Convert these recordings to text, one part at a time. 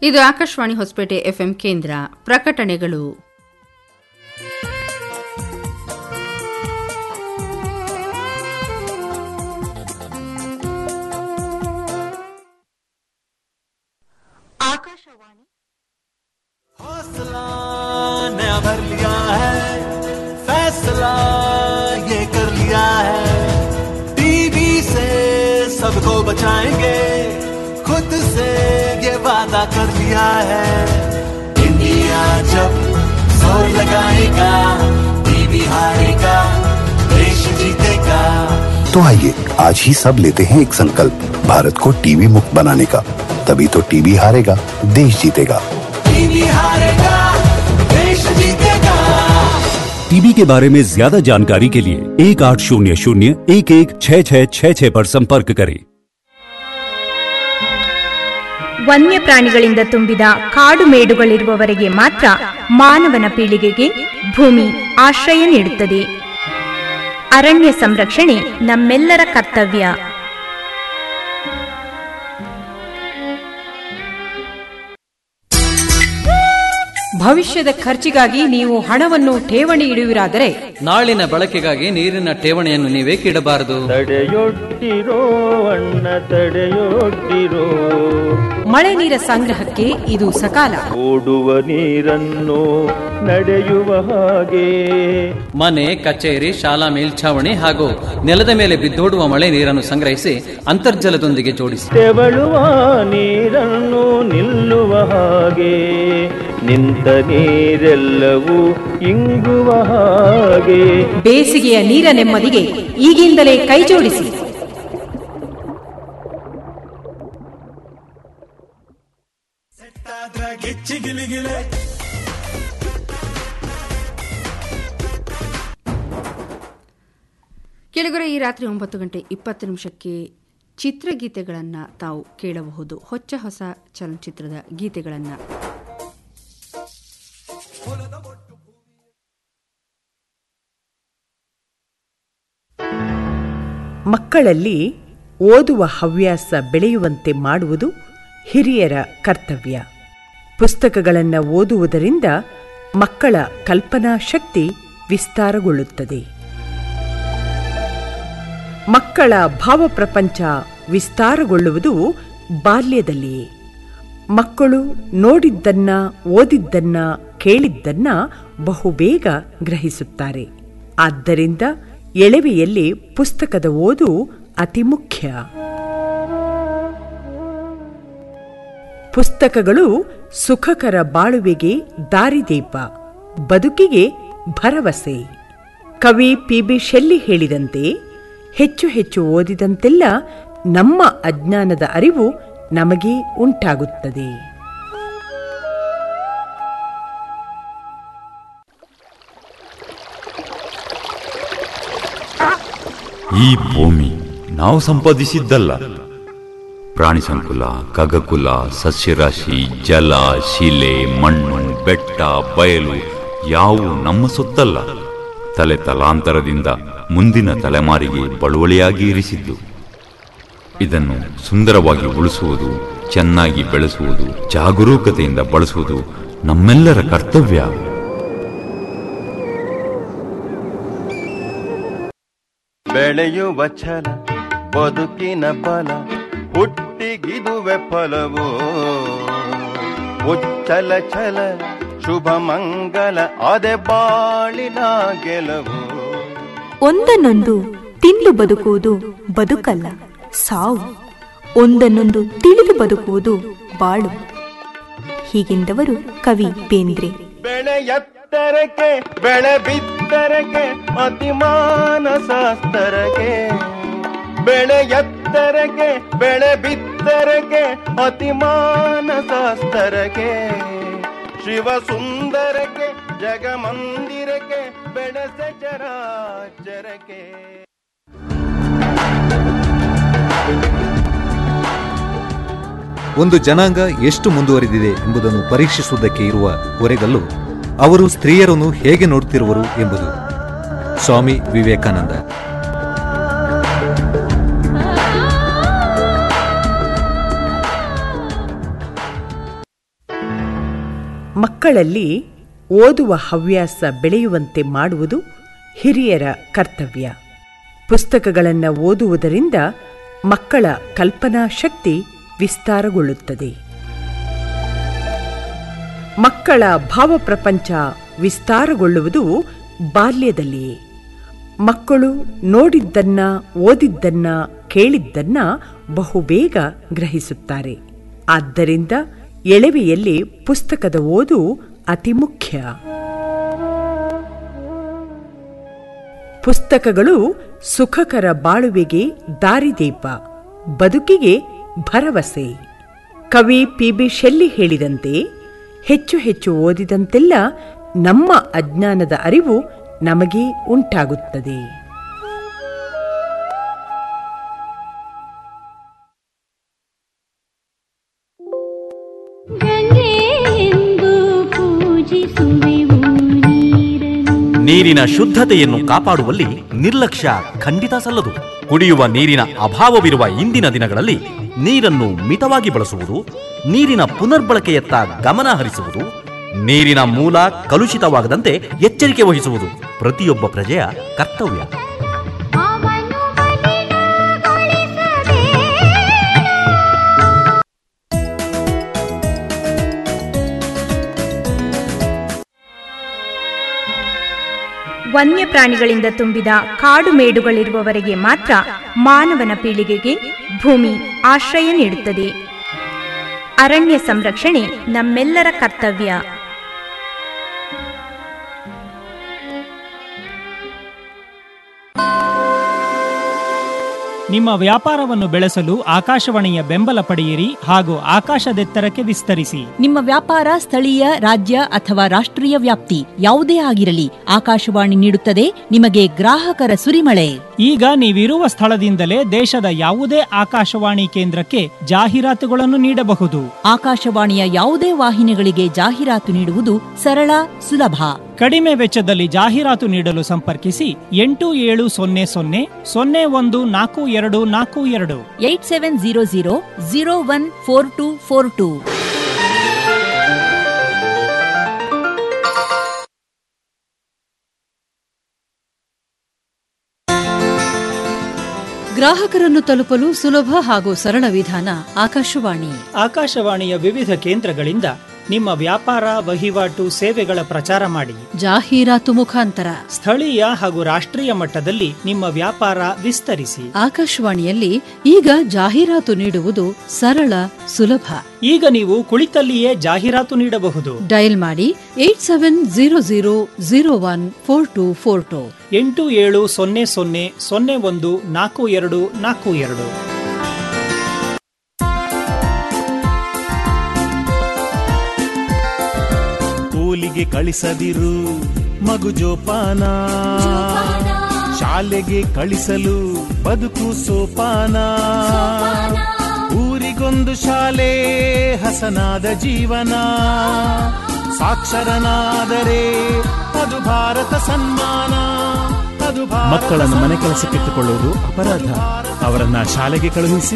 ಇದು ಆಕಾಶವಾಣಿ ಹೊಸಪೇಟೆ ಎಫ್ಎಂ ಕೇಂದ್ರ ಪ್ರಕಟಣೆಗಳು आकाशवाणी हौसला नया भर लिया है फैसला ये कर लिया है टीवी से सबको बचाएंगे खुद से ये वादा कर लिया है इंडिया जब जोर लगाएगा टीवी हारेगा देश जीतेगा तो आइए आज ही सब लेते हैं एक संकल्प भारत को टीवी मुक्त बनाने का तभी तो टीवी हारेगा देश जीतेगा टीवी हारेगा देश जीतेगा टीबी के बारे में ज्यादा जानकारी के लिए एक आठ शून्य शून्य एक एक छः छः छः छः पर संपर्क करें ವನ್ಯ ಪ್ರಾಣಿಗಳಿಂದ ತುಂಬಿದ ಕಾಡು ಮೇಡುಗಳಿರುವವರೆಗೆ ಮಾತ್ರ ಮಾನವನ ಪೀಳಿಗೆಗೆ ಭೂಮಿ ಆಶ್ರಯ ನೀಡುತ್ತದೆ ಅರಣ್ಯ ಸಂರಕ್ಷಣೆ ನಮ್ಮೆಲ್ಲರ ಕರ್ತವ್ಯ ಭವಿಷ್ಯದ ಖರ್ಚಿಗಾಗಿ ನೀವು ಹಣವನ್ನು ಠೇವಣಿ ಇಡುವಿರಾದರೆ ನಾಳಿನ ಬಳಕೆಗಾಗಿ ನೀರಿನ ಠೇವಣಿಯನ್ನು ನೀವೇಕೆ ಇಡಬಾರದು ತಡೆಯೊಡ್ಡಿರೋ ಅಣ್ಣ ತಡೆಯೊಡ್ಡಿರೋ ಮಳೆ ನೀರ ಸಂಗ್ರಹಕ್ಕೆ ಇದು ಸಕಾಲ ಓಡುವ ನೀರನ್ನು ನಡೆಯುವ ಹಾಗೆ ಮನೆ ಕಚೇರಿ ಶಾಲಾ ಮೇಲ್ಛಾವಣಿ ಹಾಗೂ ನೆಲದ ಮೇಲೆ ಬಿದ್ದೋಡುವ ಮಳೆ ನೀರನ್ನು ಸಂಗ್ರಹಿಸಿ ಅಂತರ್ಜಲದೊಂದಿಗೆ ಜೋಡಿಸಿ ತೆವಳುವ ನೀರನ್ನು ನಿಲ್ಲುವ ಹಾಗೆ ನಿಂತ ನೀರೆಲ್ಲವೂ ಇಂಗುವ ಹಾಗೆ ಬೇಸಿಗೆಯ ನೀರ ನೆಮ್ಮದಿಗೆ ಈಗಿಂದಲೇ ಕೈಜೋಡಿಸಿ ಕೆಳಗರೆ ಈ ರಾತ್ರಿ ಒಂಬತ್ತು ಗಂಟೆ ಇಪ್ಪತ್ತು ನಿಮಿಷಕ್ಕೆ ಚಿತ್ರಗೀತೆಗಳನ್ನು ತಾವು ಕೇಳಬಹುದು ಹೊಚ್ಚ ಹೊಸ ಚಲನಚಿತ್ರದ ಗೀತೆಗಳನ್ನು ಮಕ್ಕಳಲ್ಲಿ ಓದುವ ಹವ್ಯಾಸ ಬೆಳೆಯುವಂತೆ ಮಾಡುವುದು ಹಿರಿಯರ ಕರ್ತವ್ಯ ಪುಸ್ತಕಗಳನ್ನು ಓದುವುದರಿಂದ ಮಕ್ಕಳ ಕಲ್ಪನಾ ಶಕ್ತಿ ವಿಸ್ತಾರಗೊಳ್ಳುತ್ತದೆ ಮಕ್ಕಳ ಭಾವಪ್ರಪಂಚ ವಿಸ್ತಾರಗೊಳ್ಳುವುದು ಬಾಲ್ಯದಲ್ಲಿಯೇ ಮಕ್ಕಳು ನೋಡಿದ್ದನ್ನ ಓದಿದ್ದನ್ನ ಕೇಳಿದ್ದನ್ನ ಬಹುಬೇಗ ಗ್ರಹಿಸುತ್ತಾರೆ ಆದ್ದರಿಂದ ಎಳವೆಯಲ್ಲಿ ಪುಸ್ತಕದ ಓದು ಅತಿ ಮುಖ್ಯ ಪುಸ್ತಕಗಳು ಸುಖಕರ ಬಾಳುವೆಗೆ ದಾರಿದೀಪ ಬದುಕಿಗೆ ಭರವಸೆ ಕವಿ ಪಿ ಬಿ ಶೆಲ್ಲಿ ಹೇಳಿದಂತೆ ಹೆಚ್ಚು ಹೆಚ್ಚು ಓದಿದಂತೆಲ್ಲ ನಮ್ಮ ಅಜ್ಞಾನದ ಅರಿವು ನಮಗೆ ಉಂಟಾಗುತ್ತದೆ ಈ ಭೂಮಿ ನಾವು ಸಂಪಾದಿಸಿದ್ದಲ್ಲ ಪ್ರಾಣಿ ಸಂಕುಲ ಖಗಕುಲ ಸಸ್ಯರಾಶಿ ಜಲ ಶಿಲೆ ಮಣ್ಣು ಬೆಟ್ಟ ಬಯಲು ಯಾವು ನಮ್ಮ ಸೊತ್ತಲ್ಲ ತಲೆ ತಲಾಂತರದಿಂದ ಮುಂದಿನ ತಲೆಮಾರಿಗೆ ಬಳುವಳಿಯಾಗಿ ಇರಿಸಿದ್ದು ಇದನ್ನು ಸುಂದರವಾಗಿ ಉಳಿಸುವುದು ಚೆನ್ನಾಗಿ ಬೆಳೆಸುವುದು ಜಾಗರೂಕತೆಯಿಂದ ಬಳಸುವುದು ನಮ್ಮೆಲ್ಲರ ಕರ್ತವ್ಯ ಬೆಳೆಯುವ ಛಲ ಬದುಕಿನ ಬಲ ಹುಟ್ಟಿಗಿದುವೆ ಫಲವು ಉಚ್ಚಲ ಛಲ ಶುಭ ಮಂಗಲ ಅದೆ ಬಾಳಿನ ಗೆಲುವು ಒಂದನ್ನೊಂದು ತಿಂದು ಬದುಕುವುದು ಬದುಕಲ್ಲ ಸಾವು ಒಂದನ್ನೊಂದು ತಿಳಿದು ಬದುಕುವುದು ಬಾಳು ಹೀಗೆಂದವರು ಕವಿ ಬೇಂದ್ರೆ ಬೆಳೆ ಎತ್ತರಕ್ಕೆ ಬೆಳೆ ಬಿತ್ತರಕ್ಕೆ ಅತಿಮಾನ ಶಾಸ್ತ್ರಕ್ಕೆ ಬೆಳೆ ಎತ್ತರಕ್ಕೆ ಬೆಳೆ ಬಿತ್ತರಕ್ಕೆ ಅತಿಮಾನ ಶಾಸ್ತ್ರಕ್ಕೆ ಶಿವ ಸುಂದರಕ್ಕೆ ಜಗಮಂದಿರಕ್ಕೆ ಬೆಳೆಸ ಚರಾಚರಕ್ಕೆ ಒಂದು ಜನಾಂಗ ಎಷ್ಟು ಮುಂದುವರಿದಿದೆ ಎಂಬುದನ್ನು ಪರೀಕ್ಷಿಸುವುದಕ್ಕೆ ಇರುವ ಹೊರೆಗಲ್ಲು ಅವರು ಸ್ತ್ರೀಯರನ್ನು ಹೇಗೆ ನೋಡುತ್ತಿರುವರು ಎಂಬುದು ಸ್ವಾಮಿ ವಿವೇಕಾನಂದ ಮಕ್ಕಳಲ್ಲಿ ಓದುವ ಹವ್ಯಾಸ ಬೆಳೆಯುವಂತೆ ಮಾಡುವುದು ಹಿರಿಯರ ಕರ್ತವ್ಯ ಪುಸ್ತಕಗಳನ್ನು ಓದುವುದರಿಂದ ಮಕ್ಕಳ ಕಲ್ಪನಾ ಶಕ್ತಿ ವಿಸ್ತಾರಗೊಳ್ಳುತ್ತದೆ ಮಕ್ಕಳ ಭಾವಪ್ರಪಂಚ ವಿಸ್ತಾರಗೊಳ್ಳುವುದು ಬಾಲ್ಯದಲ್ಲಿಯೇ ಮಕ್ಕಳು ನೋಡಿದ್ದನ್ನ ಓದಿದ್ದನ್ನ ಕೇಳಿದ್ದನ್ನ ಬಹುಬೇಗ ಗ್ರಹಿಸುತ್ತಾರೆ ಆದ್ದರಿಂದ ಎಳವೆಯಲ್ಲಿ ಪುಸ್ತಕದ ಓದು ಅತಿ ಮುಖ್ಯ ಪುಸ್ತಕಗಳು ಸುಖಕರ ಬಾಳುವೆಗೆ ದಾರಿದೀಪ ಬದುಕಿಗೆ ಭರವಸೆ ಕವಿ ಪಿ ಬಿ ಶೆಲ್ಲಿ ಹೇಳಿದಂತೆ ಹೆಚ್ಚು ಹೆಚ್ಚು ಓದಿದಂತೆಲ್ಲ ನಮ್ಮ ಅಜ್ಞಾನದ ಅರಿವು ನಮಗೆ ಉಂಟಾಗುತ್ತದೆ ನೀರಿನ ಶುದ್ಧತೆಯನ್ನು ಕಾಪಾಡುವಲ್ಲಿ ನಿರ್ಲಕ್ಷ್ಯ ಖಂಡಿತ ಸಲ್ಲದು ಕುಡಿಯುವ ನೀರಿನ ಅಭಾವವಿರುವ ಇಂದಿನ ದಿನಗಳಲ್ಲಿ ನೀರನ್ನು ಮಿತವಾಗಿ ಬಳಸುವುದು ನೀರಿನ ಪುನರ್ಬಳಕೆಯತ್ತ ಗಮನ ಹರಿಸುವುದು ನೀರಿನ ಮೂಲ ಕಲುಷಿತವಾಗದಂತೆ ಎಚ್ಚರಿಕೆ ವಹಿಸುವುದು ಪ್ರತಿಯೊಬ್ಬ ಪ್ರಜೆಯ ಕರ್ತವ್ಯ ವನ್ಯಪ್ರಾಣಿಗಳಿಂದ ತುಂಬಿದ ಕಾಡು ಮೇಡುಗಳಿರುವವರೆಗೆ ಮಾತ್ರ ಮಾನವನ ಪೀಳಿಗೆಗೆ ಭೂಮಿ ಆಶ್ರಯ ನೀಡುತ್ತದೆ ಅರಣ್ಯ ಸಂರಕ್ಷಣೆ ನಮ್ಮೆಲ್ಲರ ಕರ್ತವ್ಯ ನಿಮ್ಮ ವ್ಯಾಪಾರವನ್ನು ಬೆಳೆಸಲು ಆಕಾಶವಾಣಿಯ ಬೆಂಬಲ ಪಡೆಯಿರಿ ಹಾಗೂ ಆಕಾಶದೆತ್ತರಕ್ಕೆ ವಿಸ್ತರಿಸಿ ನಿಮ್ಮ ವ್ಯಾಪಾರ ಸ್ಥಳೀಯ ರಾಜ್ಯ ಅಥವಾ ರಾಷ್ಟ್ರೀಯ ವ್ಯಾಪ್ತಿ ಯಾವುದೇ ಆಗಿರಲಿ ಆಕಾಶವಾಣಿ ನೀಡುತ್ತದೆ ನಿಮಗೆ ಗ್ರಾಹಕರ ಸುರಿಮಳೆ ಈಗ ನೀವಿರುವ ಸ್ಥಳದಿಂದಲೇ ದೇಶದ ಯಾವುದೇ ಆಕಾಶವಾಣಿ ಕೇಂದ್ರಕ್ಕೆ ಜಾಹೀರಾತುಗಳನ್ನು ನೀಡಬಹುದು ಆಕಾಶವಾಣಿಯ ಯಾವುದೇ ವಾಹಿನಿಗಳಿಗೆ ಜಾಹೀರಾತು ನೀಡುವುದು ಸರಳ ಸುಲಭ ಕಡಿಮೆ ವೆಚ್ಚದಲ್ಲಿ ಜಾಹೀರಾತು ನೀಡಲು ಸಂಪರ್ಕಿಸಿ ಎಂಟು ಏಳು ಸೊನ್ನೆ ಸೊನ್ನೆ ಸೊನ್ನೆ ಒಂದು ನಾಲ್ಕು ಎರಡು ನಾಲ್ಕು ಎರಡು eight seven zero zero zero one four two four two ಗ್ರಾಹಕರನ್ನು ತಲುಪಲು ಸುಲಭ ಹಾಗೂ ಸರಳ ವಿಧಾನ ಆಕಾಶವಾಣಿ ಆಕಾಶವಾಣಿಯ ವಿವಿಧ ಕೇಂದ್ರಗಳಿಂದ ನಿಮ್ಮ ವ್ಯಾಪಾರ ವಹಿವಾಟು ಸೇವೆಗಳ ಪ್ರಚಾರ ಮಾಡಿ ಜಾಹೀರಾತು ಮುಖಾಂತರ ಸ್ಥಳೀಯ ಹಾಗೂ ರಾಷ್ಟ್ರೀಯ ಮಟ್ಟದಲ್ಲಿ ನಿಮ್ಮ ವ್ಯಾಪಾರ ವಿಸ್ತರಿಸಿ ಆಕಾಶವಾಣಿಯಲ್ಲಿ ಈಗ ಜಾಹೀರಾತು ನೀಡುವುದು ಸರಳ ಸುಲಭ ಈಗ ನೀವು ಕುಳಿತಲ್ಲಿಯೇ ಜಾಹೀರಾತು ನೀಡಬಹುದು ಡಯಲ್ ಮಾಡಿ eight seven zero zero zero one four two four two ಎಂಟು ಏಳು ಸೊನ್ನೆ ಸೊನ್ನೆ ಸೊನ್ನೆ ಒಂದು ನಾಲ್ಕು ಎರಡು ನಾಲ್ಕು ಎರಡು ಕೂಲಿಗೆ ಕಳಿಸದಿರು ಮಗು ಜೋಪಾನ ಶಾಲೆಗೆ ಕಳಿಸಲು ಬದುಕು ಸೋಪಾನ ಊರಿಗೊಂದು ಶಾಲೆ ಹಸನಾದ ಜೀವನ ಸಾಕ್ಷರನಾದರೆ ಅದು ಭಾರತ ಸನ್ಮಾನ ಅದು ಭಾರತ ಮಕ್ಕಳನ್ನು ಮನೆ ಕೆಲಸಕ್ಕಿಟ್ಟುಕೊಳ್ಳುವುದು ಅಪರಾಧ ಅವರನ್ನ ಶಾಲೆಗೆ ಕಳುಹಿಸಿ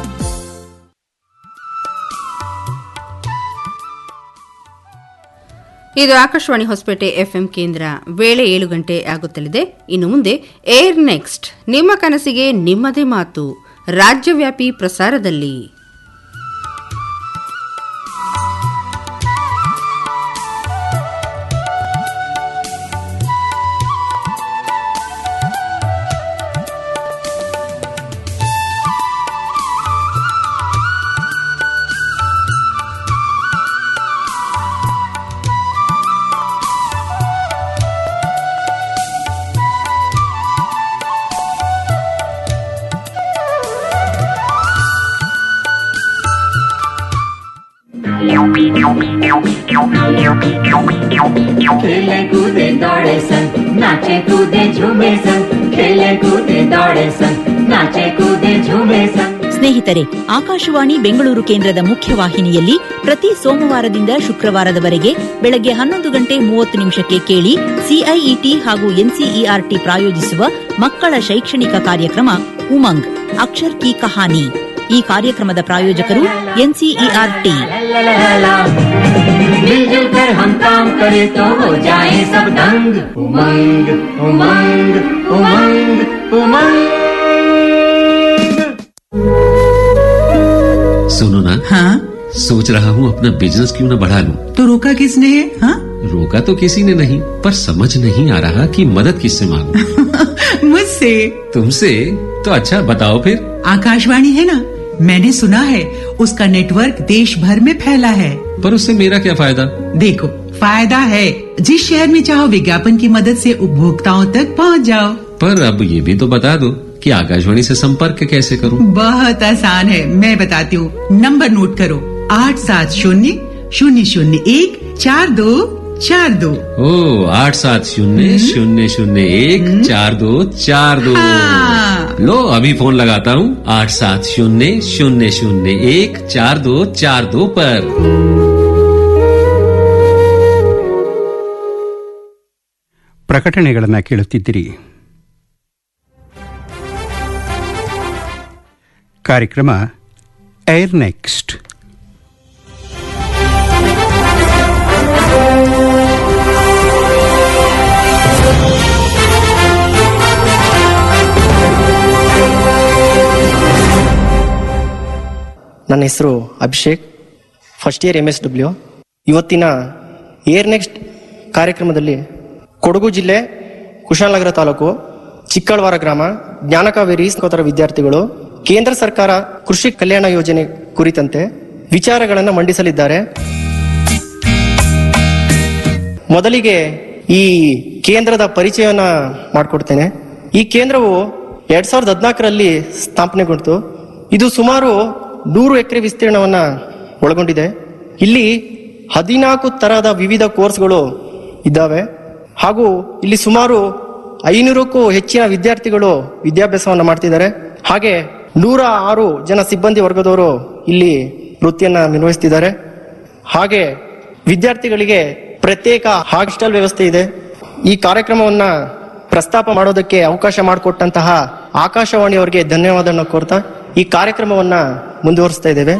ಇದು ಆಕಾಶವಾಣಿ ಹೊಸಪೇಟೆ ಎಫ್ಎಂ ಕೇಂದ್ರ ವೇಳೆ ಏಳು ಗಂಟೆ ಆಗುತ್ತಲಿದೆ ಇನ್ನು ಮುಂದೆ ಏರ್ ನೆಕ್ಸ್ಟ್ ನಿಮ್ಮ ಕನಸಿಗೆ ನಿಮ್ಮದೇ ಮಾತು ರಾಜ್ಯವ್ಯಾಪಿ ಪ್ರಸಾರದಲ್ಲಿ खेले कूदे दौड़े सन नाचे कूदे झूमे सन खेले कूदे दौड़े सन नाचे कूदे झूमे सन ಸ್ನೇಹಿತರೆ ಆಕಾಶವಾಣಿ ಬೆಂಗಳೂರು ಕೇಂದ್ರದ ಮುಖ್ಯವಾಹಿನಿಯಲ್ಲಿ ಪ್ರತಿ ಸೋಮವಾರದಿಂದ ಶುಕ್ರವಾರದವರೆಗೆ ಬೆಳಗ್ಗೆ ಹನ್ನೊಂದು ಗಂಟೆ ಮೂವತ್ತು ನಿಮಿಷಕ್ಕೆ ಕೇಳಿ ಸಿಐಇಟಿ ಹಾಗೂ ಎನ್ಸಿಇಆರ್ಟಿ ಪ್ರಾಯೋಜಿಸುವ ಮಕ್ಕಳ ಶೈಕ್ಷಣಿಕ ಕಾರ್ಯಕ್ರಮ ಉಮಂಗ್ ಅಕ್ಷರ್ ಕಿ ಕಹಾನಿ ಈ ಕಾರ್ಯಕ್ರಮದ ಪ್ರಾಯೋಜಕರು ಎನ್ಸಿಇಆರ್ಟಿ मिलजुल कर हम काम करें तो हो जाए सब दंग उमंग उमंग उमंग उमंग सुनो ना हाँ सोच रहा हूँ अपना बिजनेस क्यों ना बढ़ा लूं तो रोका किसने है हाँ रोका तो किसी ने नहीं पर समझ नहीं आ रहा कि मदद किससे मांगू मुझसे तुमसे तो अच्छा बताओ फिर आकाशवाणी है ना मैंने सुना है उसका नेटवर्क देश भर में फैला है पर उससे मेरा क्या फायदा देखो फायदा है जिस शहर में चाहो विज्ञापन की मदद से उपभोक्ताओं तक पहुंच जाओ पर अब ये भी तो बता दो कि आकाशवाणी से संपर्क कैसे करूं बहुत आसान है मैं बताती हूँ नंबर नोट करो आठ सात शून्य शून्य शून्य एक चार दो चार दो ओ आठ सात शून्य शून्य शून्य एक चार दो चार दो लो अभी फोन लगाता हूँ आठ सात शून्य शून्य शून्य एक चार दो चार दो पर ಪ್ರಕಟಣೆಗಳನ್ನು ಕೇಳುತ್ತಿದ್ದಿರಿ ಕಾರ್ಯಕ್ರಮ ಏರ್ ನೆಕ್ಸ್ಟ್ ನನ್ನ ಹೆಸರು Abhishek first year M S W ಇವತ್ತಿನ ಏರ್ ನೆಕ್ಸ್ಟ್ ಕಾರ್ಯಕ್ರಮದಲ್ಲಿ ಕೊಡಗು ಜಿಲ್ಲೆ ಕುಶಾಲನಗರ ತಾಲೂಕು ಚಿಕ್ಕಳ್ವಾರ ಗ್ರಾಮ ಜ್ಞಾನಕಾವೇರಿ ಸ್ಕೋತರ ವಿದ್ಯಾರ್ಥಿಗಳು ಕೇಂದ್ರ ಸರ್ಕಾರ ಕೃಷಿ ಕಲ್ಯಾಣ ಯೋಜನೆ ಕುರಿತಂತೆ ವಿಚಾರಗಳನ್ನು ಮಂಡಿಸಲಿದ್ದಾರೆ ಮೊದಲಿಗೆ ಈ ಕೇಂದ್ರದ ಪರಿಚಯವನ್ನ ಮಾಡಿಕೊಡ್ತೇನೆ ಈ ಕೇಂದ್ರವು ಎರಡ್ ಸಾವಿರದ ಹದಿನಾಲ್ಕರಲ್ಲಿ ಸ್ಥಾಪನೆಗೊಂಡಿತು ಇದು ಸುಮಾರು ನೂರು ಎಕರೆ ವಿಸ್ತೀರ್ಣವನ್ನ ಒಳಗೊಂಡಿದೆ ಇಲ್ಲಿ ಹದಿನಾಲ್ಕು ತರಹದ ವಿವಿಧ ಕೋರ್ಸ್ಗಳು ಇದ್ದಾವೆ ಹಾಗೂ ಇಲ್ಲಿ ಸುಮಾರು ಐನೂರಕ್ಕೂ ಹೆಚ್ಚಿನ ವಿದ್ಯಾರ್ಥಿಗಳು ವಿದ್ಯಾಭ್ಯಾಸವನ್ನು ಮಾಡ್ತಿದ್ದಾರೆ ಹಾಗೆ ನೂರ ಆರು ಜನ ಸಿಬ್ಬಂದಿ ವರ್ಗದವರು ಇಲ್ಲಿ ವೃತ್ತಿಯನ್ನ ನಿರ್ವಹಿಸ್ತಿದ್ದಾರೆ ಹಾಗೆ ವಿದ್ಯಾರ್ಥಿಗಳಿಗೆ ಪ್ರತ್ಯೇಕ ಹಾಸ್ಟೆಲ್ ವ್ಯವಸ್ಥೆ ಇದೆ ಈ ಕಾರ್ಯಕ್ರಮವನ್ನ ಪ್ರಸ್ತಾಪ ಮಾಡೋದಕ್ಕೆ ಅವಕಾಶ ಮಾಡಿಕೊಟ್ಟಂತಹ ಆಕಾಶವಾಣಿಯವರಿಗೆ ಧನ್ಯವಾದವನ್ನು ಕೋರ್ತಾ ಈ ಕಾರ್ಯಕ್ರಮವನ್ನ ಮುಂದುವರಿಸ್ತಾ ಇದ್ದೇವೆ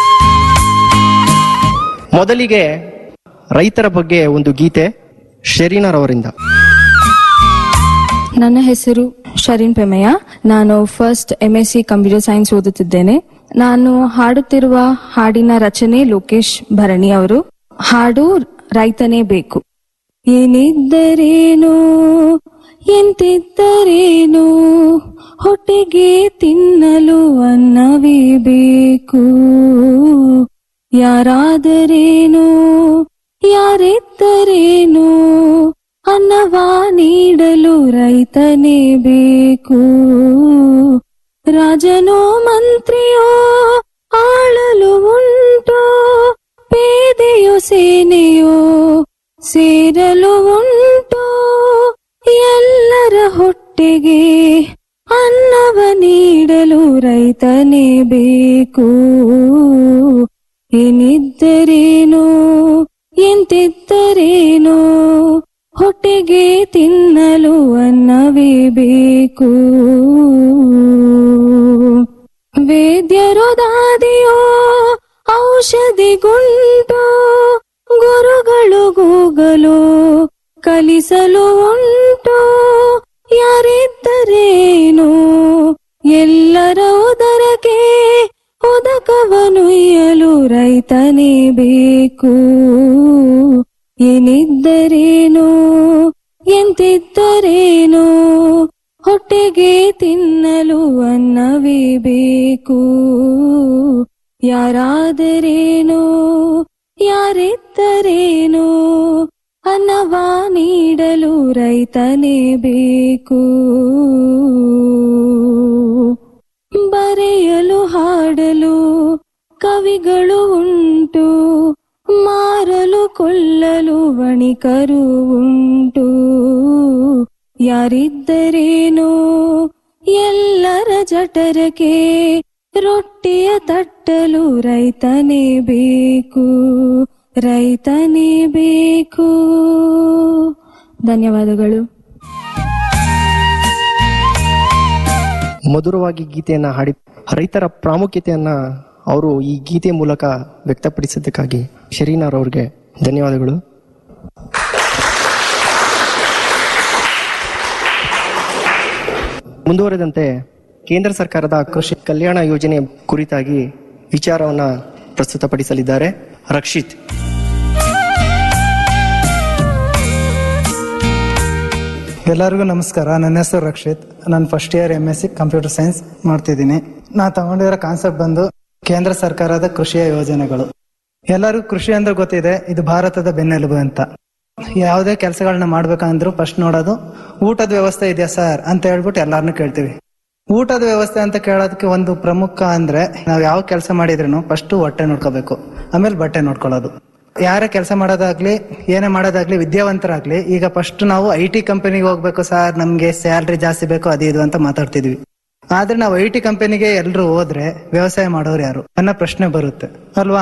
ಮೊದಲಿಗೆ ರೈತರ ಬಗ್ಗೆ ಒಂದು ಗೀತೆ ಶರೀನರವರಿಂದ ನನ್ನ ಹೆಸರು ಶರೀನ್ ಪೆಮೆಯ ನಾನು first M S C computer science ಓದುತ್ತಿದ್ದೇನೆ ನಾನು ಹಾಡುತ್ತಿರುವ ಹಾಡಿನ ರಚನೆ ಲೋಕೇಶ್ ಭರಣಿ ಅವರು ಹಾಡು ರೈತನೇ ಬೇಕು ಏನಿದ್ದರೇನು ಎಂತಿದ್ದರೇನು ಹೊಟ್ಟೆಗೆ ತಿನ್ನಲು ಅನ್ನವೇ ಬೇಕು ಯಾರಾದರೇನು ಯಾರಿದ್ದರೇನು ಅನ್ನವ ನೀಡಲು ರೈತನೇ ಬೇಕು ರಾಜನೋ ಮಂತ್ರಿಯೋ ಆಳಲು ಉಂಟೋ ಪೇದೆಯೋ ಸೇನೆಯೋ ಸೇರಲು ಉಂಟೋ ಎಲ್ಲರ ಹೊಟ್ಟೆಗೆ ಅನ್ನವ ನೀಡಲು ರೈತನೇ ಬೇಕು ಏನಿದ್ದರೇನೋ ಎಂತಿದ್ದರೇನೋ ಹೊಟ್ಟೆಗೆ ತಿನ್ನಲು ಅನ್ನವೇ ಬೇಕು ವೇದ್ಯರೋ ದಾದಿಯೋ ಔಷಧಿ ಗುಂಟೋ ಗುರುಗಳು ಗೂಗಲು ಕಲಿಸಲು ಉಂಟು ಯಾರಿದ್ದರೇನು ಎಲ್ಲರ ಉದರಕ್ಕೆ ಉದಕವನುಯ್ಯಲು ರೈತನೇ ಬೇಕು ಏನಿದ್ದರೇನು ಎಂತಿದ್ದರೇನು ಹೊಟ್ಟೆಗೆ ತಿನ್ನಲು ಅನ್ನವೇ ಬೇಕು ಯಾರಾದರೇನು ಯಾರಿದ್ದರೇನು ಅನ್ನವ ನೀಡಲು ರೈತನೇ ಬೇಕು ಬರೆಯಲು ಹಾಡಲು ಕವಿಗಳು ಉಂಟು ಮಾರಲು ಕೊಲ್ಲಲು ವಣಿಕರು ಉಂಟು ಯಾರಿದ್ದರೇನೋ ಎಲ್ಲರ ಜಠರಕ್ಕೆ ರೊಟ್ಟಿಯ ತಟ್ಟಲು ರೈತನೇ ಬೇಕು ರೈತನೇ ಬೇಕು ಧನ್ಯವಾದಗಳು ಮಧುರವಾಗಿ ಗೀತೆಯನ್ನ ಹಾಡಿ ರೈತರ ಪ್ರಾಮುಖ್ಯತೆಯನ್ನ ಅವರು ಈ ಗೀತೆ ಮೂಲಕ ವ್ಯಕ್ತಪಡಿಸಿದ್ದಕ್ಕಾಗಿ ಶರೀನಾರ್ ಅವ್ರಿಗೆ ಧನ್ಯವಾದಗಳು ಮುಂದುವರೆದಂತೆ ಕೇಂದ್ರ ಸರ್ಕಾರದ ಕೃಷಿ ಕಲ್ಯಾಣ ಯೋಜನೆ ಕುರಿತಾಗಿ ವಿಚಾರವನ್ನ ಪ್ರಸ್ತುತಪಡಿಸಲಿದ್ದಾರೆ ರಕ್ಷಿತ್ ಎಲ್ಲರಿಗೂ ನಮಸ್ಕಾರ ನನ್ನ ಹೆಸರು ರಕ್ಷಿತ್ ನಾನು first year M S C computer science ಮಾಡ್ತಿದ್ದೀನಿ ನಾ ತಗೊಂಡಿರೋ ಕಾನ್ಸೆಪ್ಟ್ ಬಂದು ಕೇಂದ್ರ ಸರ್ಕಾರದ ಕೃಷಿಯ ಯೋಜನೆಗಳು ಎಲ್ಲರಿಗೂ ಕೃಷಿ ಅಂದ್ರೆ ಗೊತ್ತಿದೆ ಇದು ಭಾರತದ ಬೆನ್ನೆಲುಬು ಅಂತ ಯಾವುದೇ ಕೆಲಸಗಳನ್ನ ಮಾಡ್ಬೇಕಂದ್ರೂ ಫಸ್ಟ್ ನೋಡೋದು ಊಟದ ವ್ಯವಸ್ಥೆ ಇದೆಯಾ ಸರ್ ಅಂತ ಹೇಳ್ಬಿಟ್ಟು ಎಲ್ಲಾರನ್ನೂ ಕೇಳ್ತೀವಿ ಊಟದ ವ್ಯವಸ್ಥೆ ಅಂತ ಕೇಳೋದಕ್ಕೆ ಒಂದು ಪ್ರಮುಖ ಅಂದ್ರೆ ನಾವು ಯಾವ ಕೆಲಸ ಮಾಡಿದ್ರು ಫಸ್ಟ್ ಹೊಟ್ಟೆ ನೋಡ್ಕೋಬೇಕು ಆಮೇಲೆ ಬಟ್ಟೆ ನೋಡ್ಕೊಳ್ಳೋದು ಯಾರೇ ಕೆಲಸ ಮಾಡೋದಾಗ್ಲಿ ಏನೇ ಮಾಡೋದಾಗ್ಲಿ ವಿದ್ಯಾವಂತರಾಗ್ಲಿ ಈಗ ಫಸ್ಟ್ ನಾವು ಐ ಟಿ ಕಂಪನಿಗೆ ಹೋಗ್ಬೇಕು ಸರ್ ನಮ್ಗೆ ಸ್ಯಾಲ್ರಿ ಜಾಸ್ತಿ ಬೇಕು ಅದು ಇದು ಅಂತ ಮಾತಾಡ್ತಿದ್ವಿ ಆದ್ರೆ ನಾವು ಐ ಟಿ ಕಂಪನಿಗೆ ಎಲ್ರು ಹೋದ್ರೆ ವ್ಯವಸಾಯ ಮಾಡೋರು ಯಾರು ಅನ್ನೋ ಪ್ರಶ್ನೆ ಬರುತ್ತೆ ಅಲ್ವಾ